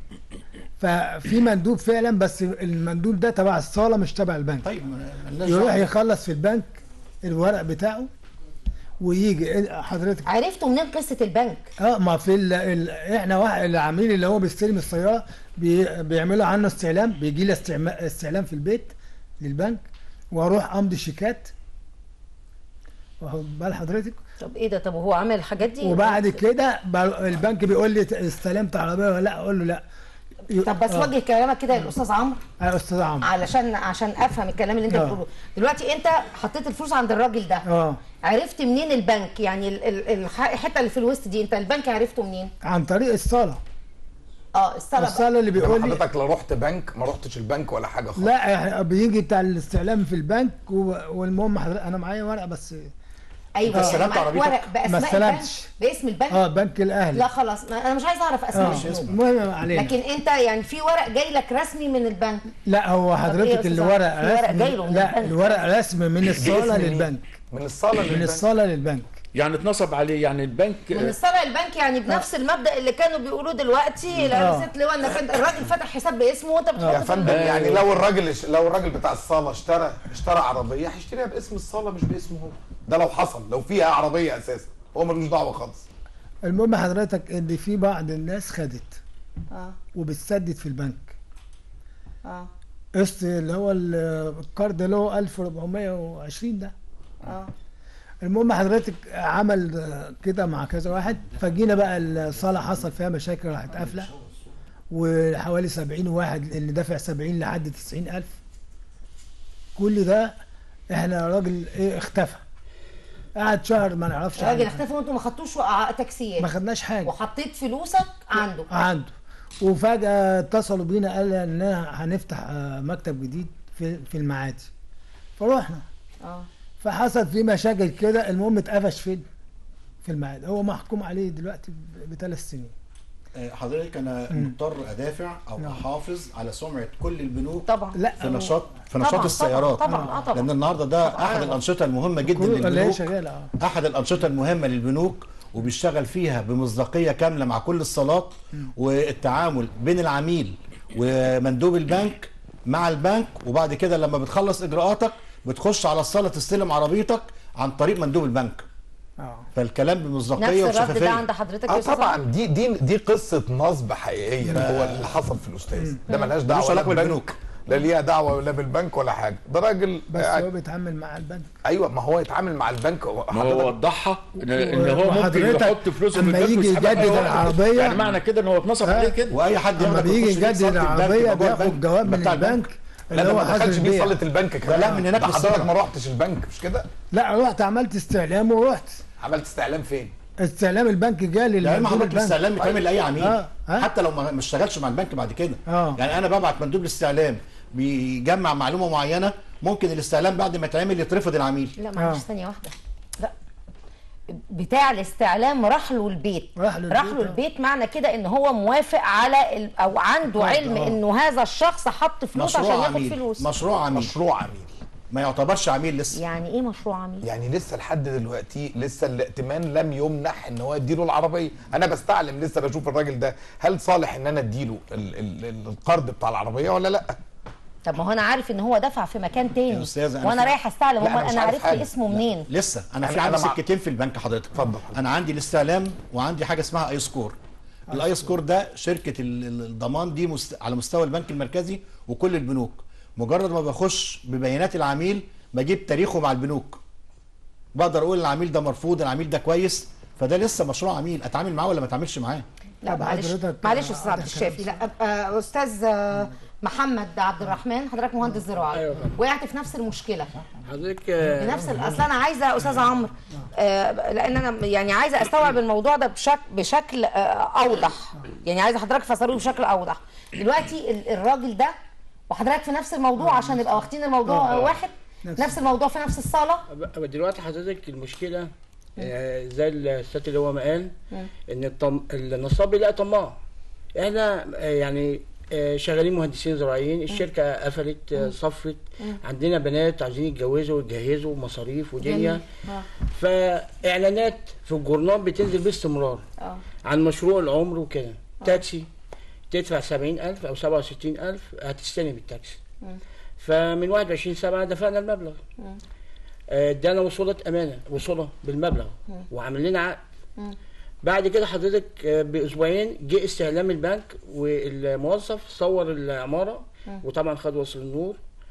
ففي مندوب فعلا بس المندوب ده تبع الصاله مش تبع البنك طيب ملناش يروح دعوة. يخلص في البنك الورق بتاعه ويجي إيه حضرتك عرفتوا منين قصه البنك؟ اه ما في ال ال احنا واحد العميل اللي هو بيستلم السياره بي بيعملوا عنه استعلام بيجي لي استعما- استعلام في البيت للبنك واروح امضي شيكات واخد بال حضرتك طب ايه ده طب هو عمل الحاجات دي؟ وبعد كده ب- البنك بيقول لي استلمت عربيه ولا لا اقول له لا طب بس آه. وجه كلامك كده يا استاذ عمرو يا استاذ عمرو علشان عشان افهم الكلام اللي انت آه. بتقوله دلوقتي انت حطيت الفلوس عند الراجل ده اه عرفت منين البنك يعني ال- ال- الح- الحته اللي في الوسط دي انت البنك عرفته منين عن طريق الصاله اه الصاله بقى. الصاله اللي بيقول لي حضرتك لا رحت بنك ما رحتش البنك ولا حاجه خالص لا إحنا بيجي بتاع الاستعلام في البنك و- والمهم حضرتك انا معايا ورقه بس ايوه أنت يعني استلمت معاك عربيتك؟ ورق باسماء ما البنك استلمتش. باسم البنك اه بنك الاهلي لا خلاص ما انا مش عايزه اعرف اه اسماء المهم ما علينا لكن انت يعني في ورق جاي لك رسمي من البنك لا هو طب إيه يا حضرتك أستاذ الورق عمرو؟ في ورق رسمي جاي له من لا البنك. الورق رسمي من الصاله باسم مين؟ للبنك من الصاله من للبنك. الصاله للبنك يعني اتنصب عليه يعني البنك من الصالة البنك يعني بنفس المبدا اللي كانوا بيقولوه دلوقتي آه. لا ست لواء انك انت الراجل فتح حساب باسمه وانت بتحط يا في فندم البنك. يعني لو الراجل لو الراجل بتاع الصاله اشترى اشترى عربيه هيشتريها باسم الصاله مش باسمه هو ده لو حصل لو فيها عربيه اساسا هو ملوش دعوه خالص المهم حضرتك ان في بعض الناس خدت اه وبتسدد في البنك اه قسط اللي هو ال- الكارد اللي هو 1420 ده اه المهم حضرتك عمل آه، كده مع كذا واحد فجينا بقى الصاله حصل فيها مشاكل راحت قافله وحوالي 70 واحد اللي دافع 70 لحد 90 الف كل ده احنا راجل ايه اختفى قعد شهر ما نعرفش الراجل عنه. اختفى وانتوا ما خدتوش وقع- تاكسيات ما خدناش حاجه وحطيت فلوسك عنده عنده وفجأة اتصلوا بينا قال ان هنفتح آه، مكتب جديد في في المعادي فروحنا اه فحصل في مشاكل كده المهم اتقفش فين في المعادي هو محكوم عليه دلوقتي ب- بثلاث سنين آه، حضرتك انا مم. مضطر ادافع او نعم. احافظ على سمعه كل البنوك طبعا لا في هو- نشاط في طبعاً، نشاط طبعاً، السيارات طبعاً، آه، طبعاً. لان النهارده ده احد الانشطه المهمه جدا كل- اللي هي للبنوك شغالة، آه. احد الانشطه المهمه للبنوك وبيشتغل فيها بمصداقيه كامله مع كل الصالات والتعامل بين العميل ومندوب البنك مع البنك وبعد كده لما بتخلص اجراءاتك بتخش على الصاله تستلم عربيتك عن طريق مندوب البنك اه فالكلام بمصداقيه نفس الرد ده وشفافيه عند حضرتك يا اه أستاذ طبعا عمرو؟ دي دي دي قصه نصب حقيقيه اللي هو اللي حصل في الاستاذ ده ملهاش دعوه ملوش لا علاقة بالبنوك. بالبنك لا ليها دعوه ولا بالبنك ولا حاجه ده راجل بس قاعد- هو بيتعامل مع البنك ايوه ما هو يتعامل مع البنك ما هو وضحها ان إن هو ممكن وحضرتك يحط فلوسه في أما البنك يجي ويسحبها في أي يجدد وقت. العربية- يعني معنى كده ان هو اتنصب عليه كده واي حد لما ياخدك بيجي ويخش بيك يجدد صالة البنك العربيه يبقى جوه بياخد البنك، جواب من بتاع البنك لا اللي ده هو ما حظر دخلش بيه البيع صاله البنك كمان لا، من هناك ده حضرتك للصالة. ما روحتش البنك مش كده لا رحت عملت استعلام ورحت عملت استعلام فين استعلام البنك جالي لا ما لمندوب حضرتك البنك. الاستعلام بيتعمل لاي عميل اه اه حتى لو ما ما اشتغلش مع البنك بعد كده اه يعني انا ببعت مندوب الاستعلام بيجمع معلومه معينه ممكن الاستعلام بعد ما يتعمل يترفض العميل لا معلش ثانيه واحده لا بتاع الاستعلام راح له البيت راح له راح البيت، له آه. البيت معنى كده ان هو موافق على ال... او عنده آه، علم آه. انه هذا الشخص حط فلوس عشان مشروع ياخد عميل فلوس مشروع عميل مشروع عميل ما يعتبرش عميل لسه يعني ايه مشروع عميل يعني لسه لحد دلوقتي لسه الائتمان لم يمنح ان هو يديله العربيه انا بستعلم لسه بشوف الراجل ده هل صالح ان انا اديله ال- ال- ال- القرض بتاع العربيه ولا لا طب ما هو انا عارف ان هو دفع في مكان تاني يا أستاذ، أنا وانا في- رايح استعلم لا، أنا امال مش انا عارف عرفت حاجة. اسمه منين لسه انا أنا- في عندي أنا مع- سكتين في البنك حضرتك اتفضل. انا عندي الاستعلام وعندي حاجه اسمها اي سكور الاي سكور ده شركه ال- ال- الضمان دي مست... على مستوى البنك المركزي وكل البنوك مجرد ما بخش ببيانات العميل بجيب تاريخه مع البنوك بقدر اقول العميل ده مرفوض العميل ده كويس فده لسه مشروع عميل اتعامل معاه ولا ما اتعاملش معاه لا طب معلش حضرتك- معلش استاذ عبد حضرتك- الشافي لا أبقى استاذ آه، محمد عبد الرحمن حضرتك مهندس زراعي أيوة. وقعت في نفس المشكله حضرتك آه، بنفس ال- اصل انا عايزه استاذ عمرو آه، لان انا يعني عايزه استوعب الموضوع ده بشكل بشكل آه، اوضح يعني عايزه حضرتك تفسروه بشكل اوضح دلوقتي ال- الراجل ده وحضرتك في نفس الموضوع عشان نبقى واخدين الموضوع آه. واحد نفس- نفس الموضوع في نفس الصاله أب- دلوقتي حضرتك المشكله آه، زي الست اللي هو ما قال ان الطم... النصاب بيلاقي طماع احنا آه، يعني آه، شغالين مهندسين زراعيين الشركه قفلت آه، صفت عندنا بنات عايزين يتجوزوا ويجهزوا مصاريف ودنيا اه فاعلانات في الجورنال بتنزل باستمرار اه عن مشروع العمر وكده تاكسي تدفع 70000 او 67000 هتستلم التاكسي مم. فمن 21 7 دفعنا المبلغ مم. آه، ادانا وصولة امانه وصوله بالمبلغ مم. وعمل لنا عقد مم. بعد كده حضرتك آه، باسبوعين جه استعلام البنك والموظف صور العماره مم. وطبعا خد وصل النور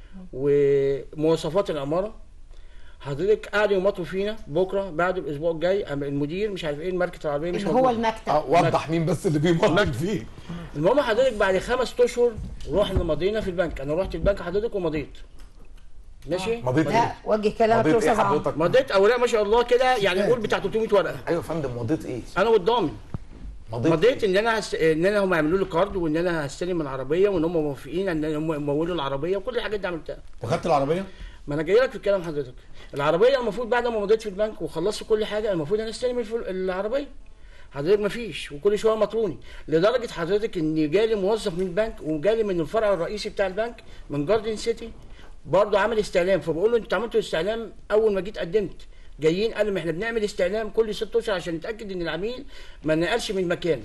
ومواصفات العماره حضرتك قعدوا يمطوا فينا بكره بعد الاسبوع الجاي أما المدير مش عارف ايه الماركت العربيه مش اللي هو موجود. المكتب اه وضح مين بس اللي بيمرض فيه المهم حضرتك بعد خمس اشهر رحنا مضينا في البنك انا رحت البنك حضرتك ومضيت ماشي مضيت لا وجه كلامك مضيت يا ايه استاذ عمرو حضرتك مضيت اوراق ما شاء الله كده يعني نقول بتاع 300 ورقه ايوه يا فندم مضيت ايه انا والضامن مضيت مضيت ان انا هس... ان انا هم يعملوا لي كارد وان انا هستلم العربيه وان هم موافقين ان هم يمولوا العربيه وكل الحاجات دي عملتها وخدت العربيه ما انا جاي لك في الكلام حضرتك العربيه المفروض بعد ما مضيت في البنك وخلصت كل حاجه المفروض انا استلم الفل- العربيه حضرتك ما فيش وكل شويه مطروني لدرجه حضرتك ان جالي موظف من البنك وجالي من الفرع الرئيسي بتاع البنك من جاردن سيتي برضه عمل استعلام فبقول له انت عملتوا استعلام اول ما جيت قدمت جايين قالوا ما احنا بنعمل استعلام كل ست اشهر عشان نتاكد ان العميل ما نقلش من مكانه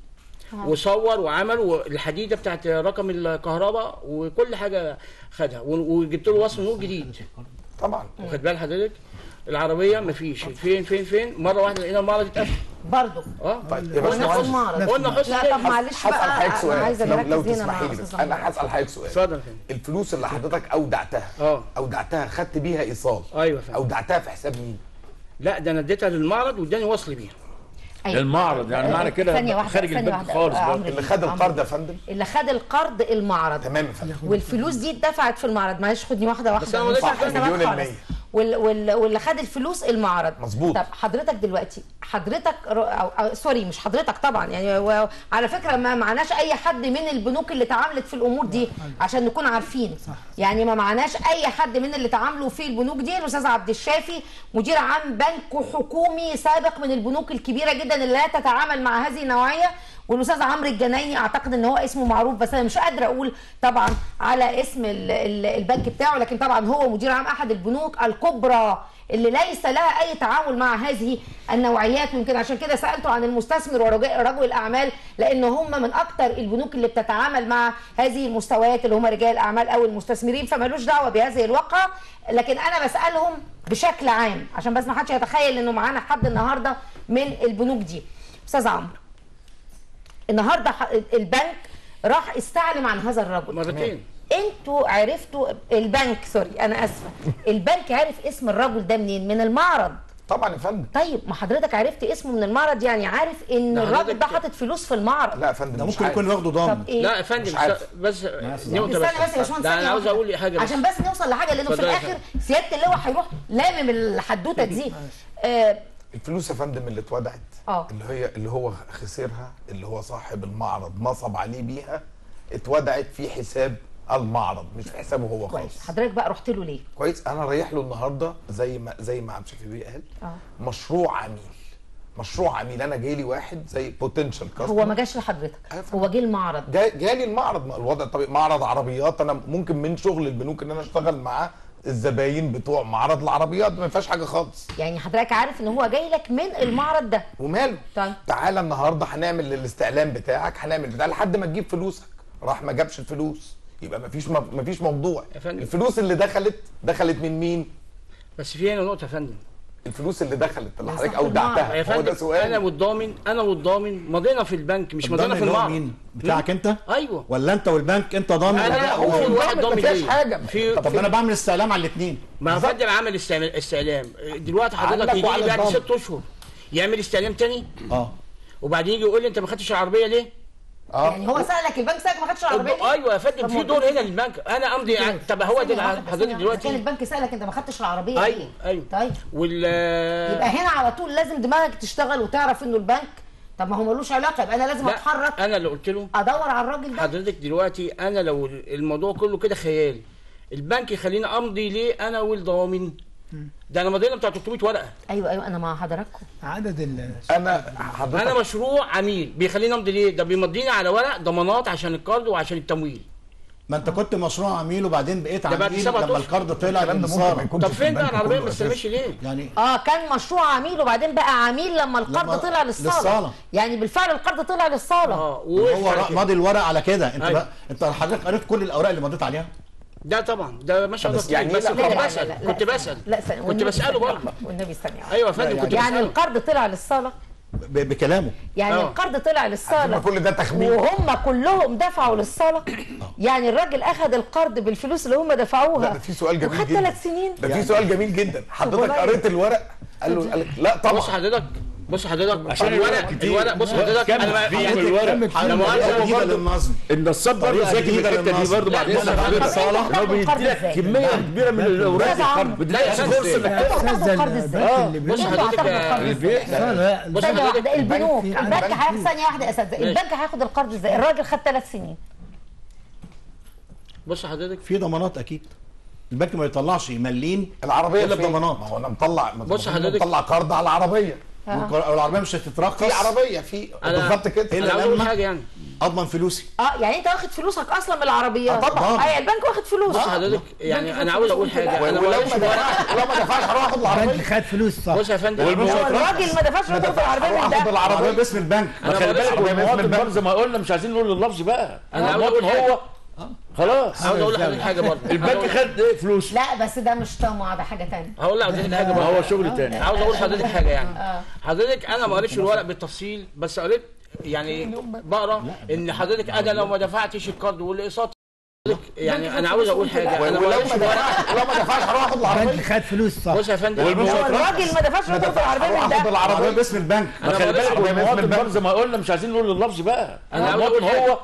وصور وعمل والحديده بتاعت رقم الكهرباء وكل حاجه خدها و- وجبت له وصل نور جديد طبعا واخد بال حضرتك العربيه مفيش فين فين فين مره واحده لقينا المعرض اتقفل برضه اه طيب يا قلنا باشمهندس المعرض قلنا حسن لا ليه؟ طب معلش هسأل بقى حضرتك انا سؤال عايزه لو, لو نركز هنا مع تسمحي لي أستاذ بس انا عمرو. هسأل حضرتك سؤال اتفضل يا فندم. الفلوس اللي حضرتك اودعتها اه اودعتها خدت بيها ايصال ايوه يا فندم اودعتها في حساب مين؟ لا ده انا اديتها للمعرض واداني وصل بيها أيوة. المعرض يعني معنى كده ثانية واحدة خارج ثانية البنك واحدة. خالص آه، برضه. عمرو اللي بيه، خد عمرو القرض بيه. يا فندم اللي خد القرض المعرض تمام يا فندم والفلوس دي اتدفعت في المعرض معلش خدني واحده واحده بس أنا ما مش قلتش واحدة مليون خالص. المية. وال وال واللي خد الفلوس المعرض مظبوط. طب حضرتك دلوقتي حضرتك ر- أو أو سوري مش حضرتك طبعا يعني و- على فكره ما معناش اي حد من البنوك اللي تعاملت في الامور دي عشان نكون عارفين يعني ما معناش اي حد من اللي تعاملوا في البنوك دي الاستاذ عبد الشافي مدير عام بنك حكومي سابق من البنوك الكبيره جدا اللي لا تتعامل مع هذه النوعيه والاستاذ عمرو الجنايني اعتقد ان هو اسمه معروف بس انا مش قادره اقول طبعا على اسم ال- ال- البنك بتاعه لكن طبعا هو مدير عام احد البنوك الكبرى اللي ليس لها اي تعامل مع هذه النوعيات ويمكن عشان كده سالته عن المستثمر ورجل الاعمال لان هم من اكتر البنوك اللي بتتعامل مع هذه المستويات اللي هم رجال الاعمال او المستثمرين فمالوش دعوه بهذه الواقعه لكن انا بسالهم بشكل عام عشان بس ما حدش يتخيل انه معانا حد النهارده من البنوك دي استاذ عمرو النهارده ح- البنك راح استعلم عن هذا الرجل مرتين انتوا عرفتوا البنك سوري انا اسفه البنك عرف اسم الرجل ده منين من المعرض طبعا يا فندم طيب ما حضرتك عرفت اسمه من المعرض يعني عارف ان ده الراجل ده حضرتك- حاطط فلوس في المعرض لا يا فندم ده مش ممكن عارف. يكون واخده ضامن طب ايه لا يا فندم مش عارف. بس نقطه استنى بس يا بس باشمهندس لا انا ثانية عاوز واحدة. اقول حاجه بس عشان بس نوصل لحاجه لانه في اتفضل يا الاخر سياده اللواء هيروح لامم الحدوته دي آه الفلوس يا فندم اللي اتودعت اه اللي هي اللي هو خسرها اللي هو صاحب المعرض نصب عليه بيها اتودعت في حساب المعرض مش في حسابه هو كويس خالص حضرتك بقى رحت له ليه؟ كويس انا رايح له النهارده زي ما زي ما عم شفيق قال اه مشروع عميل مشروع عميل انا جاي لي واحد زي بوتنشال هو ما جاش لحضرتك هو جه المعرض جا- جالي المعرض ما الوضع طبيعي معرض عربيات انا ممكن من شغل البنوك ان انا اشتغل مع الزباين بتوع معرض العربيات ما فيهاش حاجه خالص يعني حضرتك عارف ان هو جاي لك من المعرض ده وماله طيب تعالى النهارده هنعمل الاستعلام بتاعك هنعمل بتاع لحد ما تجيب فلوسك راح ما جابش الفلوس يبقى ما فيش ما فيش موضوع يا فندم. الفلوس اللي دخلت دخلت من مين بس في هنا نقطه يا فندم الفلوس اللي دخلت اللي من حضرتك صاحب المعرض. اودعتها يا هو ده فندم انا سؤال والضامن انا والضامن مضينا في البنك مش مضينا الضامن في اللي هو المعرض مين بتاعك انت ايوه ولا انت والبنك انت ضامن انا ولا هو وفي واحد ما ضامن فيهاش ليا. حاجه في طب انا بعمل استعلام على الاثنين ما فندم عمل استعلام استعلام دلوقتي عندك حضرتك يجي وعلى لي بعد الضامن. ست اشهر يعمل استعلام تاني اه وبعدين يجي يقول لي انت ما خدتش العربيه ليه؟ يعني هو سالك البنك سالك ما خدتش العربيه ليه؟ ايوه يا فندم طب في ما دور قلت هنا للبنك انا امضي ثانية طب هو ده واحدة، الع- ثانية حضرتك واحدة. دلوقتي كان البنك سالك انت ما خدتش العربيه ايوه ليه؟ ايوه طيب وال يبقى هنا على طول لازم دماغك تشتغل وتعرف انه البنك طب ما هو ملوش علاقه يبقى انا لازم لا اتحرك انا اللي قلت له ادور على الراجل ده حضرتك دلوقتي انا لو الموضوع كله كده خيال البنك يخليني امضي ليه انا والضامن ده انا مضينا بتاع 300 ورقه ايوه ايوه انا مع حضراتكم عدد ال انا حضرتك انا مشروع عميل بيخليني امضي ليه ده بيمضيني على ورق ضمانات عشان القرض وعشان التمويل ما انت كنت مشروع عميل وبعدين بقيت ده بعد عميل سبعة لما أشهر. القرض طلع الكلام ده ممكن للنصارى ما يكونش طب في فين بقى البنك العربيه كله ما أساساً. استلمش ليه يعني اه كان مشروع عميل وبعدين بقى عميل لما القرض لما- طلع للصاله للصالة. يعني بالفعل القرض طلع للصاله اه هو وفرق كده. ماضي الورق على كده انت أيوة. بقى انت حضرتك قريت كل الاوراق اللي مضيت عليها ده طبعا ده ما شاء الله بس يعني كتير، بس لا، كنت لا، لا، بسال لا، لا، كنت بسال لا ثانية، كنت والنبي بساله ثانية برضه واحدة، والنبي ثانيه واحدة. ايوه يا فندم كنت يعني بساله القرض طلع للصاله ب- بكلامه يعني آه. القرض طلع للصاله كل ده تخمين وهم كلهم دفعوا للصاله يعني الراجل اخذ القرض بالفلوس اللي هم دفعوها لا ده في سؤال جميل وخد جدا ثلاث سنين ده في سؤال جميل جدا حضرتك والله. قريت الورق قال له قال لك لا بص طبعا حضرتك بص حضرتك عشان الورق الورق كتير. الورق بص حضرتك كمل انا في ما- الورق. انا ما طريقه هو جديده برضه للنظم النصاب برضه طريقة ذكي في جديدة الحته دي للنصب. برضه بعد لا، اذن بص حضرتك. حضرتك صالح هو بيدي القرض لك إزاي؟ كميه كبيره من الاوراق أستاذ عمرو. القرض بتديك لا يا فندم. فرصه انك انتوا أستاذ هتاخدوا القرض البنك ازاي؟ آه، اللي بص انتوا بيقول هتاخدوا حضرتك القرض ازاي؟ البيع لا، بص ثانية حضرتك واحدة البنوك في البنك عندك- هياخد ثانية واحدة يا أساتذة ماشي. البنك هياخد القرض ازاي؟ الراجل خد ثلاث سنين بص حضرتك في ضمانات اكيد البنك ما يطلعش مليم العربيه الا فين؟ بضمانات ما هو انا مطلع بص المفروض حضرتك- مطلع قرض على العربيه والقر- والعربيه مش هتترخص في عربيه في بالظبط كده الا لما اضمن فلوسي اه يعني انت واخد فلوسك اصلا من العربيات آه طبعا. اي البنك واخد فلوس بص حضرتك يعني انا عاوز اقول حاجه انا ولو ما ما قريتش ورقه لو ما دفعش هروح اخد البنك خد فلوس صح بص يا فندم هو الراجل ما دفعش رقم في العربيه من ده العربيه باسم البنك ما خلي بالك والمواطن برضه زي ما قلنا مش عايزين نقول اللفظ بقى أنا عاوز المواطن أقول حاجة. هو خلاص عاوز اقول لحضرتك حاجه برضه البنك خد ايه فلوس لا بس ده مش طمع ده حاجه تانية هقول لحضرتك حاجه ما برضه هو شغل تاني. عاوز اقول لحضرتك حاجه يعني اه حضرتك انا ما قريتش الورق بالتفصيل بس قريت يعني بقرا ان حضرتك انا لو ما دفعتش القرض والاقساط يعني انا عاوز اقول حاجه انا ما ولو قريتش ما الورق دفعش لو ما دفعش هروح اخد العربيه البنك خد فلوس صح بص يا فندم هو الراجل ما دفعش رقم في العربيه من هروح اخد ده العربيه باسم البنك ما أنا خلي بقول بالك لك والمواطن برضه زي ما قلنا مش عايزين نقول اللفظ بقى أنا عاوز المواطن أقول حاجة. هو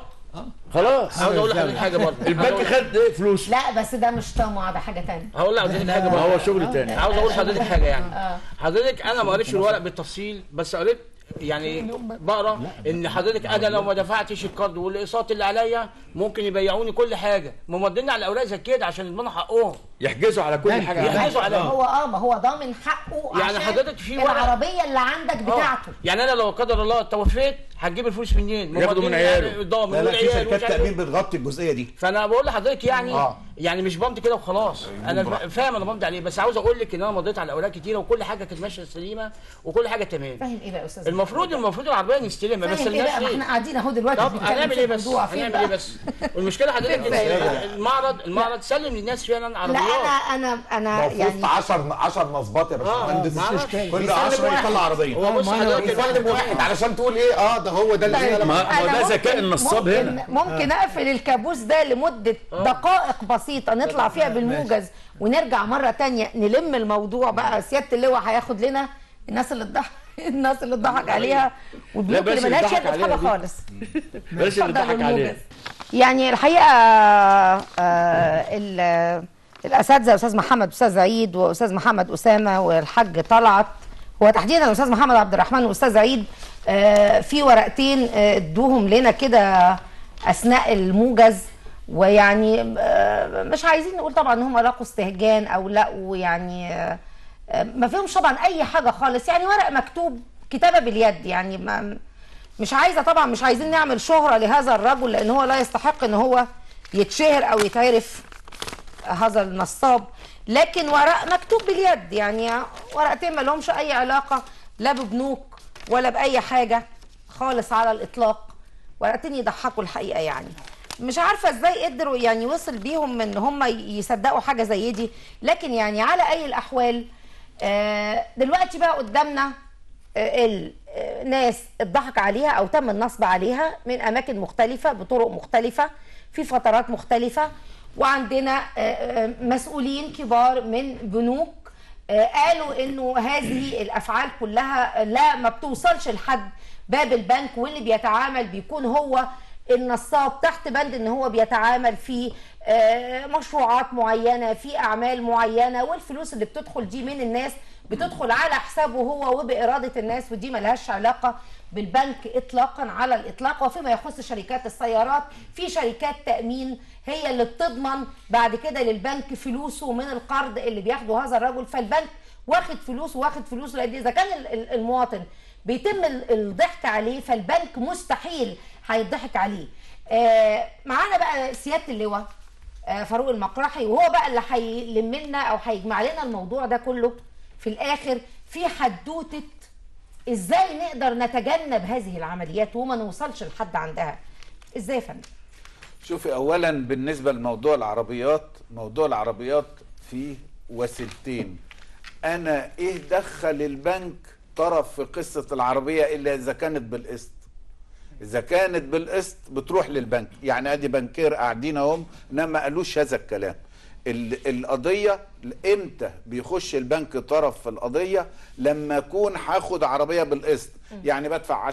خلاص عاوز اقول لحضرتك حاجه برضه البنك خد ايه فلوس لا بس ده مش طمع ده حاجه تانية هقول لحضرتك حاجه ما برضه هو شغل تاني عاوز اقول لحضرتك حاجه يعني اه حضرتك انا ما قريتش الورق بالتفصيل بس قريت يعني بقرا ان حضرتك انا لو ما دفعتش القرض والاقساط اللي عليا ممكن يبيعوني كل حاجه ممضيني على الاوراق زي كده عشان يضمنوا حقهم يحجزوا على كل حاجه يحجزوا على هو اه ما هو ضامن حقه يعني عشان حضرتك في ورق- العربيه اللي عندك آه. بتاعته يعني انا لو قدر الله توفيت هتجيب الفلوس منين؟ ياخدوا من ممضيني عياله. يعني ضامن لا لا في والعيال شركات ومش عارف تامين إيه. بتغطي الجزئيه دي فانا بقول لحضرتك يعني آه. يعني مش بمضي كده وخلاص انا براحتك. فاهم انا بمضي عليه بس عاوز اقول لك ان انا مضيت على اوراق كتيره وكل حاجه كانت ماشيه سليمه وكل حاجه تمام فاهم ايه بقى يا استاذ المفروض المفروض العربيه نستلمها بس فاهم ايه الناس بقى ما ليه؟ احنا قاعدين اهو دلوقتي طب بنتكلم هنعمل في ايه بس؟ الموضوع. فين هنعمل بقى؟ ايه بس؟ والمشكله حضرتك فين بقى؟ إن المعرض المعرض سلم للناس فعلا لا عربيات انا انا انا المفروض يعني 10 10 نصبات يا باشمهندس معرفش. كل بيسلم 10 واحد. يطلع عربيه هو بص حضرتك يسلم واحد علشان تقول ايه اه ده هو ده اللي طيب، أنا ما- ما هو أنا ده ممكن- ذكاء النصاب ممكن هنا. ممكن اقفل الكابوس ده لمده دقائق بسيطه نطلع فيها بالموجز ونرجع مره تانية نلم الموضوع بقى سياده اللواء هياخد لنا الناس اللي اتضحك الناس اللي اتضحك عليها والبنوك بلاش اللي ملهاش اللي يد اتضحك في حاجه عليها دي. خالص بلاش اللي اتفضل ضحك عليه بالموجز. يعني الحقيقه آه، ال- الاساتذه استاذ محمد استاذ عيد واستاذ محمد اسامه والحاج طلعت هو تحديدا الاستاذ محمد عبد الرحمن والاستاذ عيد آه، في ورقتين آه، ادوهم لنا كده اثناء الموجز ويعني آه، مش عايزين نقول طبعا ان هم لقوا استهجان او لقوا يعني آه، آه، ما فيهمش طبعا اي حاجه خالص يعني ورق مكتوب كتابه باليد يعني ما مش عايزه طبعا مش عايزين نعمل شهره لهذا الرجل لان هو لا يستحق ان هو يتشهر او يتعرف هذا النصاب لكن ورق مكتوب باليد يعني ورقتين ما لهمش اي علاقه لا ببنوك ولا باي حاجه خالص على الاطلاق ورقتين يضحكوا الحقيقه يعني مش عارفه ازاي قدروا يعني وصل بيهم ان هم يصدقوا حاجه زي دي لكن يعني على اي الاحوال آه، دلوقتي بقى قدامنا آه، الناس اتضحك عليها او تم النصب عليها من اماكن مختلفه بطرق مختلفه في فترات مختلفه وعندنا آه، آه، مسؤولين كبار من بنوك آه، قالوا انه هذه الافعال كلها لا ما بتوصلش لحد باب البنك واللي بيتعامل بيكون هو النصاب تحت بند ان هو بيتعامل في آه، مشروعات معينه في اعمال معينه والفلوس اللي بتدخل دي من الناس بتدخل على حسابه هو وباراده الناس ودي ملهاش علاقه بالبنك اطلاقا على الاطلاق وفيما يخص شركات السيارات في شركات تامين هي اللي بتضمن بعد كده للبنك فلوسه من القرض اللي بياخده هذا الرجل فالبنك واخد فلوسه واخد فلوسه لان اذا كان ال- ال- المواطن بيتم ال- الضحك عليه فالبنك مستحيل هيضحك عليه آه معانا بقى سياده اللواء آه فاروق المقرحي وهو بقى اللي هيلم لنا او هيجمع لنا الموضوع ده كله في الاخر في حدوته ازاي نقدر نتجنب هذه العمليات وما نوصلش لحد عندها ازاي يا فندم شوفي اولا بالنسبه لموضوع العربيات موضوع العربيات فيه وسيلتين انا ايه دخل البنك طرف في قصه العربيه الا اذا كانت بالقسط اذا كانت بالقسط بتروح للبنك يعني ادي بنكير قاعدين اهم انما ما قالوش هذا الكلام ال- القضيه امتى بيخش البنك طرف في القضيه لما اكون هاخد عربيه بالقسط يعني بدفع 10%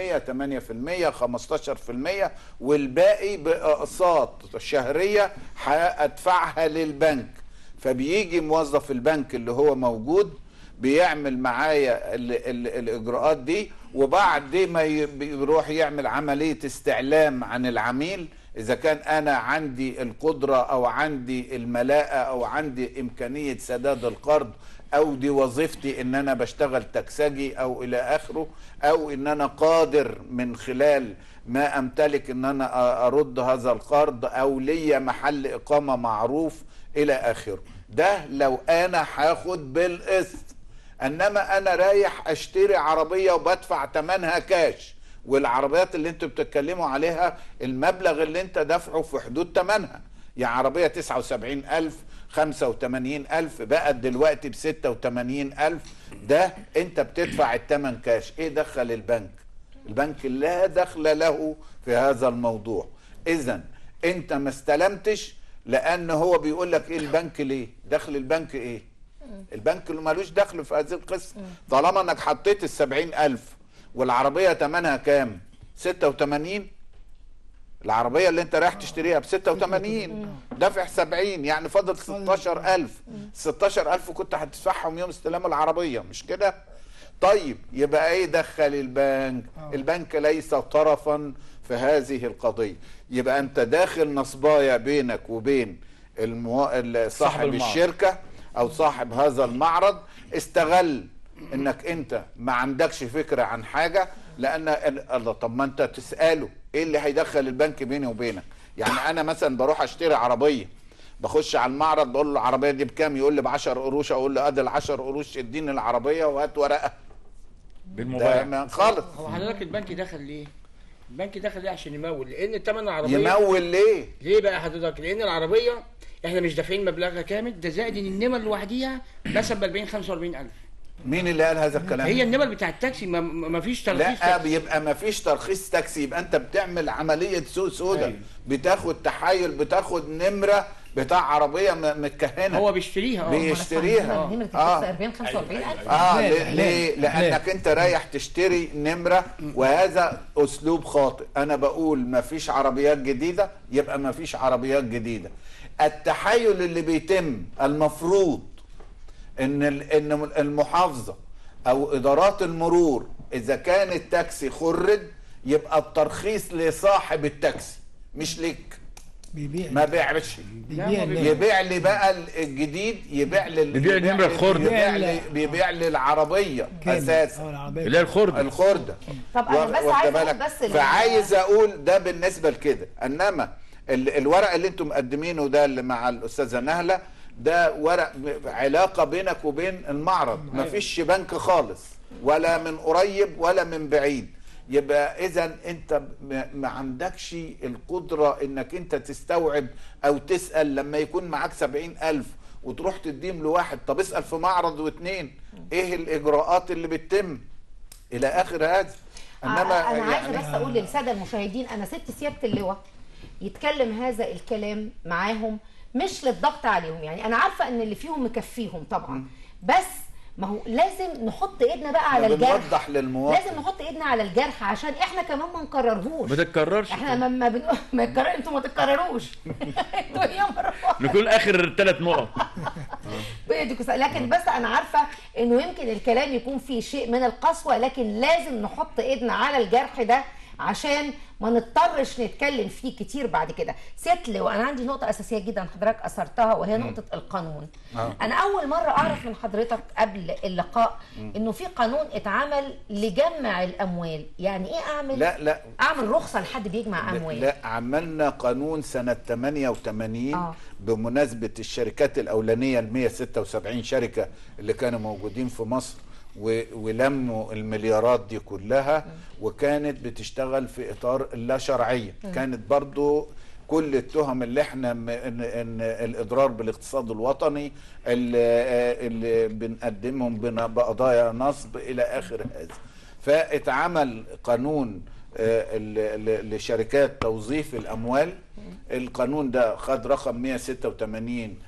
8% 15% والباقي باقساط شهريه هادفعها للبنك فبيجي موظف البنك اللي هو موجود بيعمل معايا ال ال الاجراءات دي وبعد ما ي- بيروح يعمل عمليه استعلام عن العميل اذا كان انا عندي القدره او عندي الملاءه او عندي امكانيه سداد القرض او دي وظيفتي ان انا بشتغل تكسجي او الى اخره او ان انا قادر من خلال ما امتلك ان انا أ- ارد هذا القرض او ليا محل اقامه معروف الى اخره ده لو انا هاخد بالقسط انما انا رايح اشتري عربيه وبدفع ثمنها كاش والعربيات اللي انتوا بتتكلموا عليها المبلغ اللي انت دافعه في حدود ثمنها يعني عربيه 79000 85000 بقت دلوقتي ب 86000 ده انت بتدفع الثمن كاش ايه دخل البنك البنك لا دخل له في هذا الموضوع اذا انت ما استلمتش لان هو بيقول لك ايه البنك ليه دخل البنك ايه البنك اللي ملوش دخل في هذه القصه طالما انك حطيت السبعين ألف والعربية تمنها كام 86 العربية اللي انت رايح تشتريها ب 86 دافع 70 يعني فاضل 16000 16000 كنت هتدفعهم يوم استلام العربية مش كده طيب يبقى ايه دخل البنك البنك ليس طرفا في هذه القضية يبقى انت داخل نصبايا بينك وبين المو... ال- صاحب المعرض. الشركة او صاحب هذا المعرض استغل انك انت ما عندكش فكرة عن حاجة لان ال- الله طب ما انت تسأله ايه اللي هيدخل البنك بيني وبينك يعني انا مثلا بروح اشتري عربية بخش على المعرض بقول له العربية دي بكام يقول لي ب 10 قروش اقول له ادي ال 10 قروش اديني العربية وهات ورقة ده ما- خالص هو حضرتك البنك دخل ليه؟ البنك دخل ليه عشان يمول لان ثمن العربيه يمول ليه؟ ليه بقى حضرتك؟ لان العربيه احنا مش دافعين مبلغها كامل ده زائد ان النمل لوحديها مثلا ب 40 45000 مين اللي قال هذا الكلام؟ هي النمل بتاع التاكسي ما, ما ما فيش ترخيص لا تاكسي. بيبقى ما فيش ترخيص تاكسي يبقى انت بتعمل عمليه سوق سودا بتاخد تحايل بتاخد نمره بتاع عربيه م- متكهنه هو بيشتريها اه بيشتريها نمرة التاكسي اه 40 45000 اه ليه؟ ليه؟ لانك انت رايح تشتري نمره وهذا اسلوب خاطئ انا بقول ما فيش عربيات جديده يبقى ما فيش عربيات جديده التحايل اللي بيتم المفروض ان ال- ان المحافظه او ادارات المرور اذا كان التاكسي خرج يبقى الترخيص لصاحب التاكسي مش ليك بيبيع ما بيعش بيبيع الناس. يبيع لي بقى الجديد يبيع لي بيبيع يبيع النمرة لي- الخردة. يبيع لي بيبيع لي العربيه كامل. اساسا اه العربيه اللي هي الخردة الخرده طب أنا واخد- بس واخد عايزة بالك؟ أقول بس ال- فعايز اقول ده بالنسبه لكده انما ال- الورق اللي انتم مقدمينه ده اللي مع الاستاذه نهله ده ورق ب- علاقه بينك وبين المعرض مفيش بنك خالص ولا من قريب ولا من بعيد يبقى اذا انت م- ما عندكش القدره انك انت تستوعب او تسال لما يكون معاك سبعين الف وتروح تديهم لواحد طب اسال في معرض واثنين ايه الاجراءات اللي بتتم الى اخر هذا انما انا عايزه يعني بس اقول للساده المشاهدين انا سبت سياده اللواء يتكلم هذا الكلام معاهم مش للضغط عليهم يعني انا عارفه ان اللي فيهم مكفيهم طبعا بس ما هو لازم نحط ايدنا بقى على الجرح بنوضح للمواطن لازم نحط ايدنا على الجرح عشان احنا كمان ما نكررهوش ما تتكررش احنا ما ما, بن... ما يتكرر انتوا ما تتكرروش انتوا هي مره واحدة. نكون اخر ثلاث نقط بيدك وس- لكن بس انا عارفه انه يمكن الكلام يكون فيه شيء من القسوه لكن لازم نحط ايدنا على الجرح ده عشان ما نضطرش نتكلم فيه كتير بعد كده ست وانا عندي نقطه اساسيه جدا حضرتك اثرتها وهي نقطه القانون آه. انا اول مره اعرف من حضرتك قبل اللقاء انه في قانون اتعمل لجمع الاموال يعني ايه اعمل لا لا اعمل رخصه لحد بيجمع اموال لا عملنا قانون سنة 88 آه. بمناسبة الشركات الأولانية ال 176 شركة اللي كانوا موجودين في مصر و- ولموا المليارات دي كلها وكانت بتشتغل في إطار اللا شرعية مم. كانت برضو كل التهم اللي احنا م- ان, إن الاضرار بالاقتصاد الوطني اللي, اللي بنقدمهم بن- بقضايا نصب الى اخر هذا فاتعمل قانون آه، ال- ل- لشركات توظيف الاموال القانون ده خد رقم 186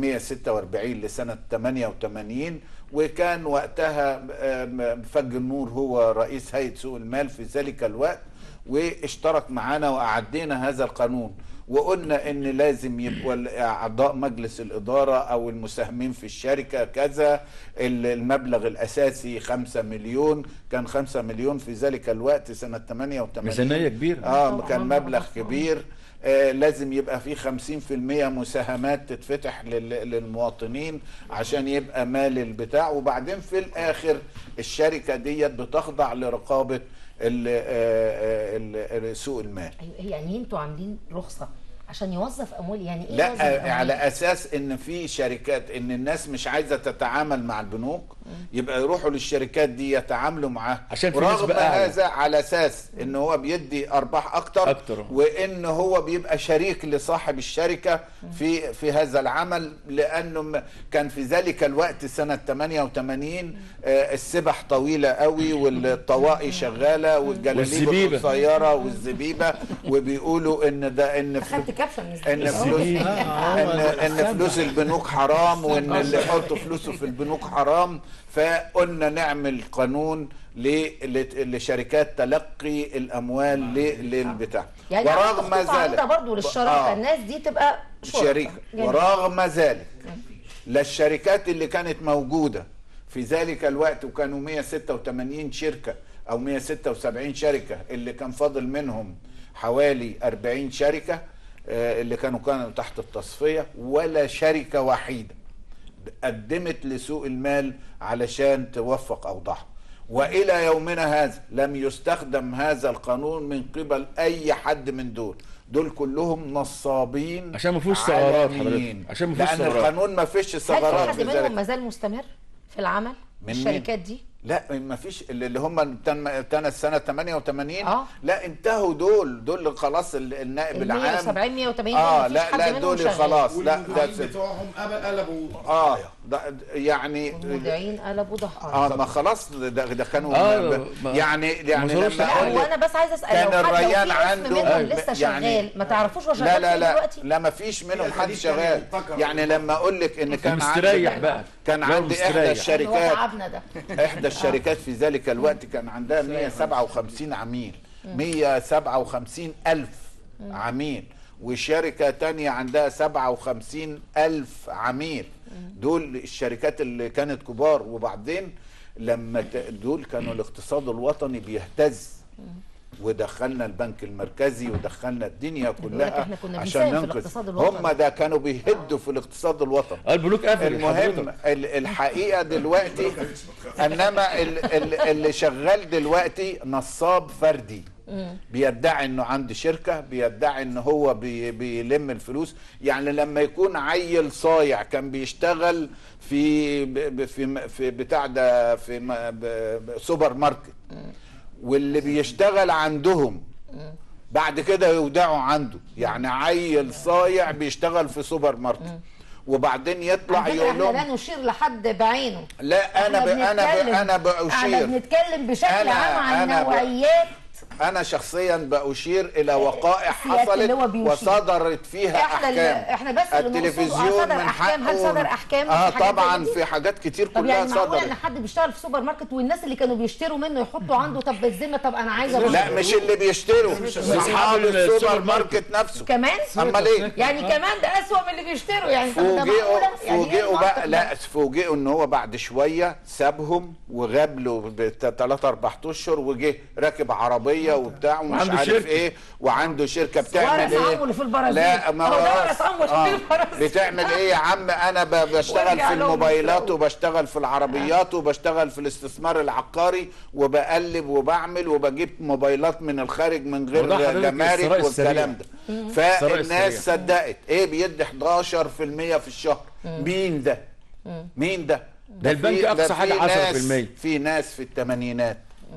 146 لسنه 88 وكان وقتها آم، فج النور هو رئيس هيئه سوق المال في ذلك الوقت واشترك معانا واعدينا هذا القانون وقلنا ان لازم يبقوا ال- اعضاء مجلس الاداره او المساهمين في الشركه كذا ال- المبلغ الاساسي 5 مليون كان 5 مليون في ذلك الوقت سنه 88 ميزانية كبيرة. اه كان مبلغ كبير آه لازم يبقى في 50% مساهمات تتفتح لل- للمواطنين عشان يبقى مال البتاع وبعدين في الاخر الشركه ديت بتخضع لرقابه ال- آه، آه، ال- ال- سوق المال ايوه يعني انتوا عاملين رخصه عشان يوظف اموال يعني ايه يوظف لا أموال؟ على اساس ان في شركات ان الناس مش عايزه تتعامل مع البنوك يبقى يروحوا للشركات دي يتعاملوا معاها عشان في ورغم نسبة أعلى. هذا على اساس ان هو بيدي ارباح اكتر, أكتر. وان هو بيبقى شريك لصاحب الشركه في في هذا العمل لانه م- كان في ذلك الوقت سنه 88 آه، السبح طويله قوي والطواقي شغاله والجلاليب والزبيبة. القصيره والزبيبه وبيقولوا ان ده ان خدت كابشن من ان الزبيب. فلوس ان ان فلوس البنوك حرام وان اللي يحط فلوسه في البنوك حرام فقلنا نعمل قانون ل- ل- لشركات تلقي الاموال ل- للبتاع يعني ورغم ذلك ذلك برضه للشراكه آه. الناس دي تبقى شركاء. شريك جميل. ورغم ذلك لا الشركات اللي كانت موجودة في ذلك الوقت وكانوا 186 شركة أو 176 شركة اللي كان فاضل منهم حوالي 40 شركة آه، اللي كانوا كانوا تحت التصفية ولا شركة وحيدة قدمت لسوق المال علشان توفق أوضاعها والى يومنا هذا لم يستخدم هذا القانون من قبل اي حد من دول دول كلهم نصابين عشان ما فيهوش ثغرات عالميين. حضرتك عشان ما فيهوش لان ثغرات القانون ما فيش هل في ثغرات حد في منهم ذلك ما زال مستمر في العمل من الشركات دي لا ما فيش اللي هم تن تن سنه 88 آه. لا انتهوا دول دول خلاص ال- النائب ال العام 170 180 اه دول مفيش لا حد لا منهم دول شغال. خلاص لا ده والمذيعين بتوعهم قلبوا اه ده يعني المذيعين قلبوا ضحايا اه ما خلاص ده, ده كانوا آه، ما- يعني يعني ما وصلوش لما لا اقول هو لك انا بس عايز اسال كان لو حد لو في الريان اسم عنده منهم آه، لسه يعني- شغال ما تعرفوش هو لا شغال لا فين لا دلوقتي لا ما فيش منهم في حد حديث تاني شغال ابتكر. يعني لما اقول لك ان كان مستريح عندي بقى. كان لا، عندي مستريح. احدى اللي هو الشركات تعبنا ده احدى الشركات في ذلك الوقت كان عندها 157 عميل 157 الف عميل وشركة تانية عندها 57 ألف عميل دول الشركات اللي كانت كبار وبعدين لما ت- دول كانوا الاقتصاد الوطني بيهتز ودخلنا البنك المركزي ودخلنا الدنيا كلها إحنا كنا عشان بنساهم في ننقذ الاقتصاد الوطني. هم ده كانوا بيهدوا في الاقتصاد الوطني آه، البنوك قفلت المهم حضرتك. ال- الحقيقه دلوقتي انما ال- ال- اللي شغال دلوقتي نصاب فردي بيدعي انه عنده شركه بيدعي ان هو بي بيلم الفلوس يعني لما يكون عيل صايع كان بيشتغل في ب- ب- في م- في بتاع ده في م- ب- ب- سوبر ماركت واللي بيشتغل عندهم بعد كده يودعوا عنده يعني عيل صايع بيشتغل في سوبر ماركت وبعدين يطلع على فكرة يقول احنا لهم لا نشير لحد بعينه لا انا ب... احنا انا ب... بنتكلم- انا احنا بأشير بنتكلم بشكل أنا- عام عن أنا ب- نوعيات انا شخصيا بأشير الى وقائع سيادة حصلت اللي هو بيشير. وصدرت فيها احنا اللي- احكام احنا بس اللي نقصده التلفزيون صدر من أحكام. هل حقه صدر أحكام في اه حاجات زي طبعا دي؟ في حاجات كتير طب كلها يعني معقول ان صدرت حد بيشتغل في سوبر ماركت والناس اللي كانوا بيشتروا منه يحطوا عنده طب بالذمه طب انا عايزه لا أبص. مش اللي بيشتروا اصحاب السوبر ماركت نفسه كمان امال ايه يعني كمان ده اسوأ من اللي بيشتروا يعني طب ده فوجئوا معقولة؟ يعني إيه فوجئوا المنطق بقى ده؟ لا فوجئوا ان هو بعد شويه سابهم وغاب له ثلاث اربع اشهر وجه راكب عربيه وبتاع ومش وعنده عارف شركة. ايه وعنده شركه بتعمل ورث ايه عمه اللي في البرازيل. لا ما أهو ده ورث. ورث عمه آه. في البرازيل. بتعمل ايه يا عم انا ب- بشتغل وارجع في لهم الموبايلات يسرقوا. وبشتغل في العربيات وبشتغل في الاستثمار العقاري وبقلب وبعمل وبجيب موبايلات من الخارج من وده غير حضرتك جمارك الثراء والكلام ده الثراء فالناس السريع. صدقت ايه بيدي 11% في الشهر مين ده مين ده ده البنك في- أقصى في حاجة ناس- 10%. في ناس في الثمانينات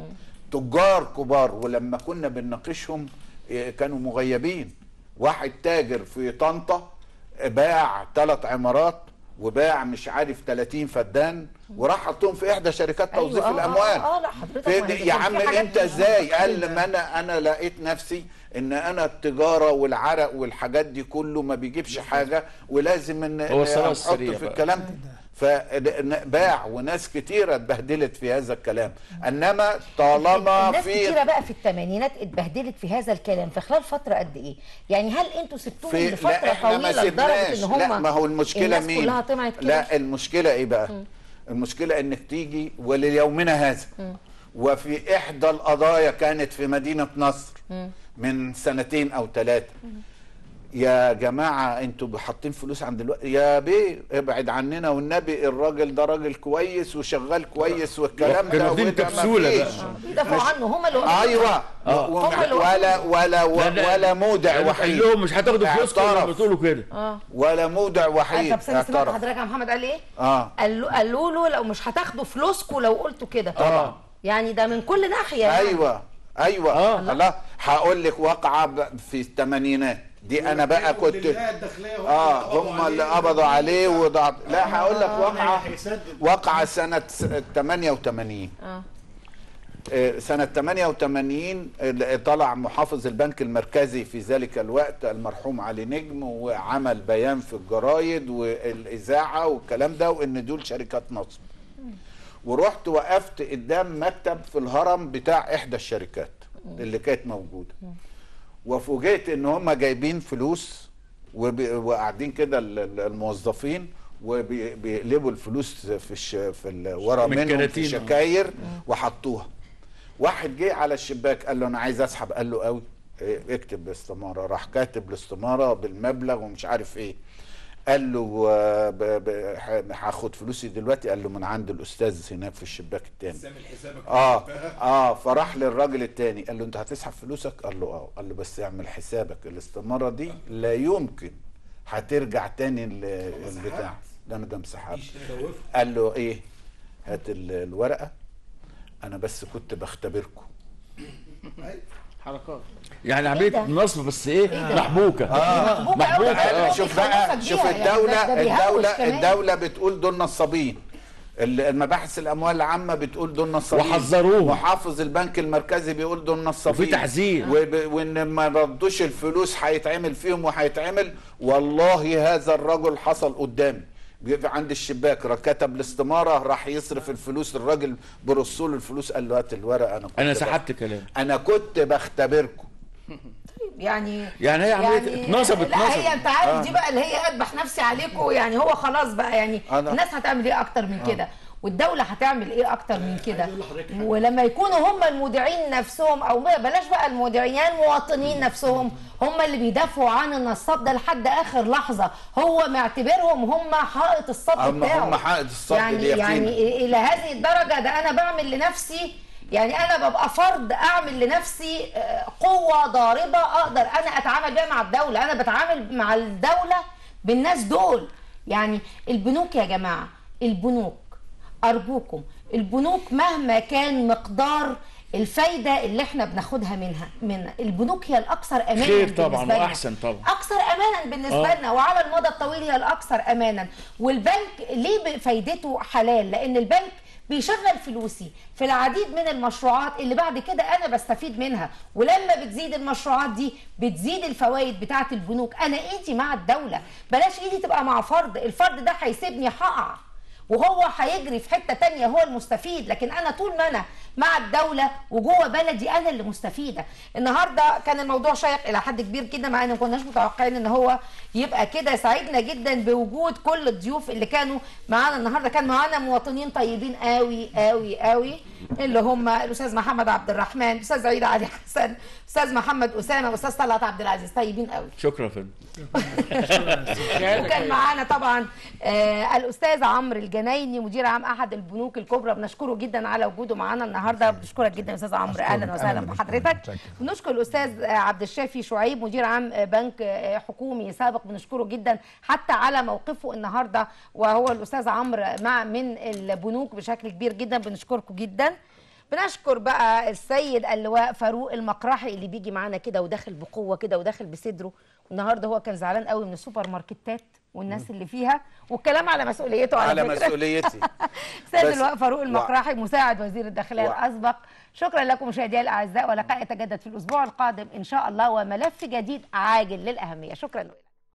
تجار كبار ولما كنا بنناقشهم إيه، كانوا مغيبين واحد تاجر في طنطا باع ثلاث عمارات وباع مش عارف 30 فدان وراح حطهم في احدى شركات أيوة، توظيف آه، آه، الاموال اه لا حضرتك في ما دي- هي يا كان عم في حاجات انت مش ازاي منطقية. قال ما انا انا لقيت نفسي ان انا التجاره والعرق والحاجات دي كله ما بيجيبش حاجه ولازم ان هو الثراء إن السريع احط في بقى. الكلام ده فباع وناس كتيرة اتبهدلت في هذا الكلام انما طالما الناس في كتيرة بقى في الثمانينات اتبهدلت في هذا الكلام في خلال فترة قد ايه؟ يعني هل انتوا سبتوهم في لفترة لا احنا ما طويلة لدرجة سيبناش ان هم لا ما هو المشكله الناس مين كلها طمعت كده؟ لا المشكله ايه بقى المشكله انك تيجي وليومنا هذا مم. وفي احدى القضايا كانت في مدينه نصر مم. من سنتين او ثلاثه يا جماعة انتوا حاطين فلوس عند الوقت يا بيه ابعد عننا والنبي الراجل ده راجل كويس وشغال كويس والكلام ده كانوا واخدين وده كبسولة مفيش. بقى. بيدافعوا مش- عنه هم اللي واخدين ايوه آه. وم- هم اللي ولا واخدين. ولا لا، لا. ولا مودع يعني وحيد قال لهم مش هتاخدوا فلوسكم اعترف. لما تقولوا كده اه ولا مودع وحيد طب سنة سمعت اعترف حضرتك يا محمد قال ايه؟ اه قالوا قالوا له لو مش هتاخدوا فلوسكم لو قلتوا كده طبعا. يعني ده من كل ناحية يعني. ايوه ايوه آه. الله هقول لك واقعه ب- في الثمانينات دي انا بقى كنت اه هم اللي قبضوا عليه وضع لا هقول لك واقعه واقعه سنه س- 88 اه آه، سنة 88 اللي طلع محافظ البنك المركزي في ذلك الوقت المرحوم علي نجم وعمل بيان في الجرايد والإذاعة والكلام ده وإن دول شركات نصب ورحت وقفت قدام مكتب في الهرم بتاع إحدى الشركات اللي كانت موجودة وفوجئت إن هم جايبين فلوس وب- وقاعدين كده ال- ال- الموظفين وبيقلبوا الفلوس في الش... في ال- ورا من منهم في كراتين. شكاير وحطوها واحد جه على الشباك قال له انا عايز اسحب قال له قوي إيه، اكتب باستماره راح كاتب الاستماره بالمبلغ ومش عارف ايه قال له آه، ب- ب- ح- هاخد فلوسي دلوقتي قال له من عند الاستاذ هناك في الشباك التاني اه اه فراح للراجل التاني قال له انت هتسحب فلوسك قال له اه قال له بس اعمل حسابك الاستماره دي لا يمكن هترجع تاني ال- البتاع ده انا ده مسحب قال له ايه هات ال- الورقه انا بس كنت بختبركم حركات يعني إيه عمليه ده؟ نصب بس ايه ده؟ محبوكه آه. محبوكة أوي. محبوكه آه. اه شوف بيخوفك بقى بيها. شوف يعني ده- الدولة ده بيهوش الدولة كمان. الدولة بتقول دول نصابين ال- المباحث الاموال العامه بتقول دول نصابين وحذروهم. محافظ البنك المركزي بيقول دول نصابين وفي تحذير. وب... وان ما ردوش الفلوس هيتعمل فيهم وهيتعمل والله هذا الرجل حصل قدامي بيبقى عند الشباك را- كتب الاستماره راح يصرف الفلوس الراجل برسول الفلوس قال له هات الورقه انا كنت انا بخ- سحبت كلام انا كنت بختبركم يعني يعني هي عمليه يعني نصبت لا هي نصب انت عارف آه. دي بقى اللي هي اذبح نفسي عليكم يعني هو خلاص بقى يعني أنا- الناس هتعمل ايه اكتر من كده والدولة هتعمل ايه اكتر من كده ولما يكونوا هم المودعين نفسهم او ما- بلاش بقى المودعين يعني المواطنين نفسهم هم اللي بيدافعوا عن النصاب ده لحد اخر لحظة هو معتبرهم هم حائط الصد هم بتاعه هم حائط الصد يعني اليقيني. يعني الى هذه الدرجة ده انا بعمل لنفسي يعني انا ببقى فرد اعمل لنفسي آه، قوه ضاربه اقدر انا اتعامل بيها مع الدوله انا بتعامل مع الدوله بالناس دول يعني البنوك يا جماعه البنوك ارجوكم البنوك مهما كان مقدار الفايده اللي احنا بناخدها منها من البنوك هي الاكثر امانا خير طبعا بالنسبة لنا. واحسن طبعا اكثر امانا بالنسبه آه. لنا وعلى المدى الطويل هي الاكثر امانا والبنك ليه فايدته حلال لان البنك بيشغل فلوسي في العديد من المشروعات اللي بعد كده انا بستفيد منها ولما بتزيد المشروعات دي بتزيد الفوائد بتاعه البنوك انا ايدي مع الدوله بلاش ايدي تبقى مع فرد الفرد ده هيسيبني هقع وهو هيجري في حته تانية هو المستفيد لكن انا طول ما انا مع الدوله وجوه بلدي انا اللي مستفيده النهارده كان الموضوع شيق الى حد كبير جدا مع ان ما كناش متوقعين ان هو يبقى كده سعيدنا جدا بوجود كل الضيوف اللي كانوا معانا النهارده كان معانا مواطنين طيبين قوي قوي قوي اللي هم الاستاذ محمد عبد الرحمن الاستاذ عيد علي حسن استاذ محمد اسامه استاذ طلعت عبد العزيز طيبين قوي شكرا يا فندم وكان معانا طبعا آه الاستاذ عمرو الجنايني مدير عام احد البنوك الكبرى بنشكره جدا على وجوده معانا النهارده بنشكرك جدا يا استاذ عمرو اهلا وسهلا بحضرتك بنشكر الاستاذ آه، عبد الشافي شعيب مدير عام آه، بنك آه، حكومي سابق بنشكره جدا حتى على موقفه النهارده وهو الاستاذ عمرو مع من البنوك بشكل كبير جدا بنشكركم جدا بنشكر بقى السيد اللواء فاروق المقرحي اللي بيجي معانا كده وداخل بقوه كده وداخل بصدره النهارده هو كان زعلان قوي من السوبر ماركتات والناس اللي فيها والكلام على مسؤوليته على, على فكرة. مسؤوليتي سيد بس- اللواء فاروق و- المقرحي مساعد وزير الداخليه و- الاسبق شكرا لكم مشاهدينا الاعزاء ولقاء يتجدد في الاسبوع القادم ان شاء الله وملف جديد عاجل للاهميه شكرا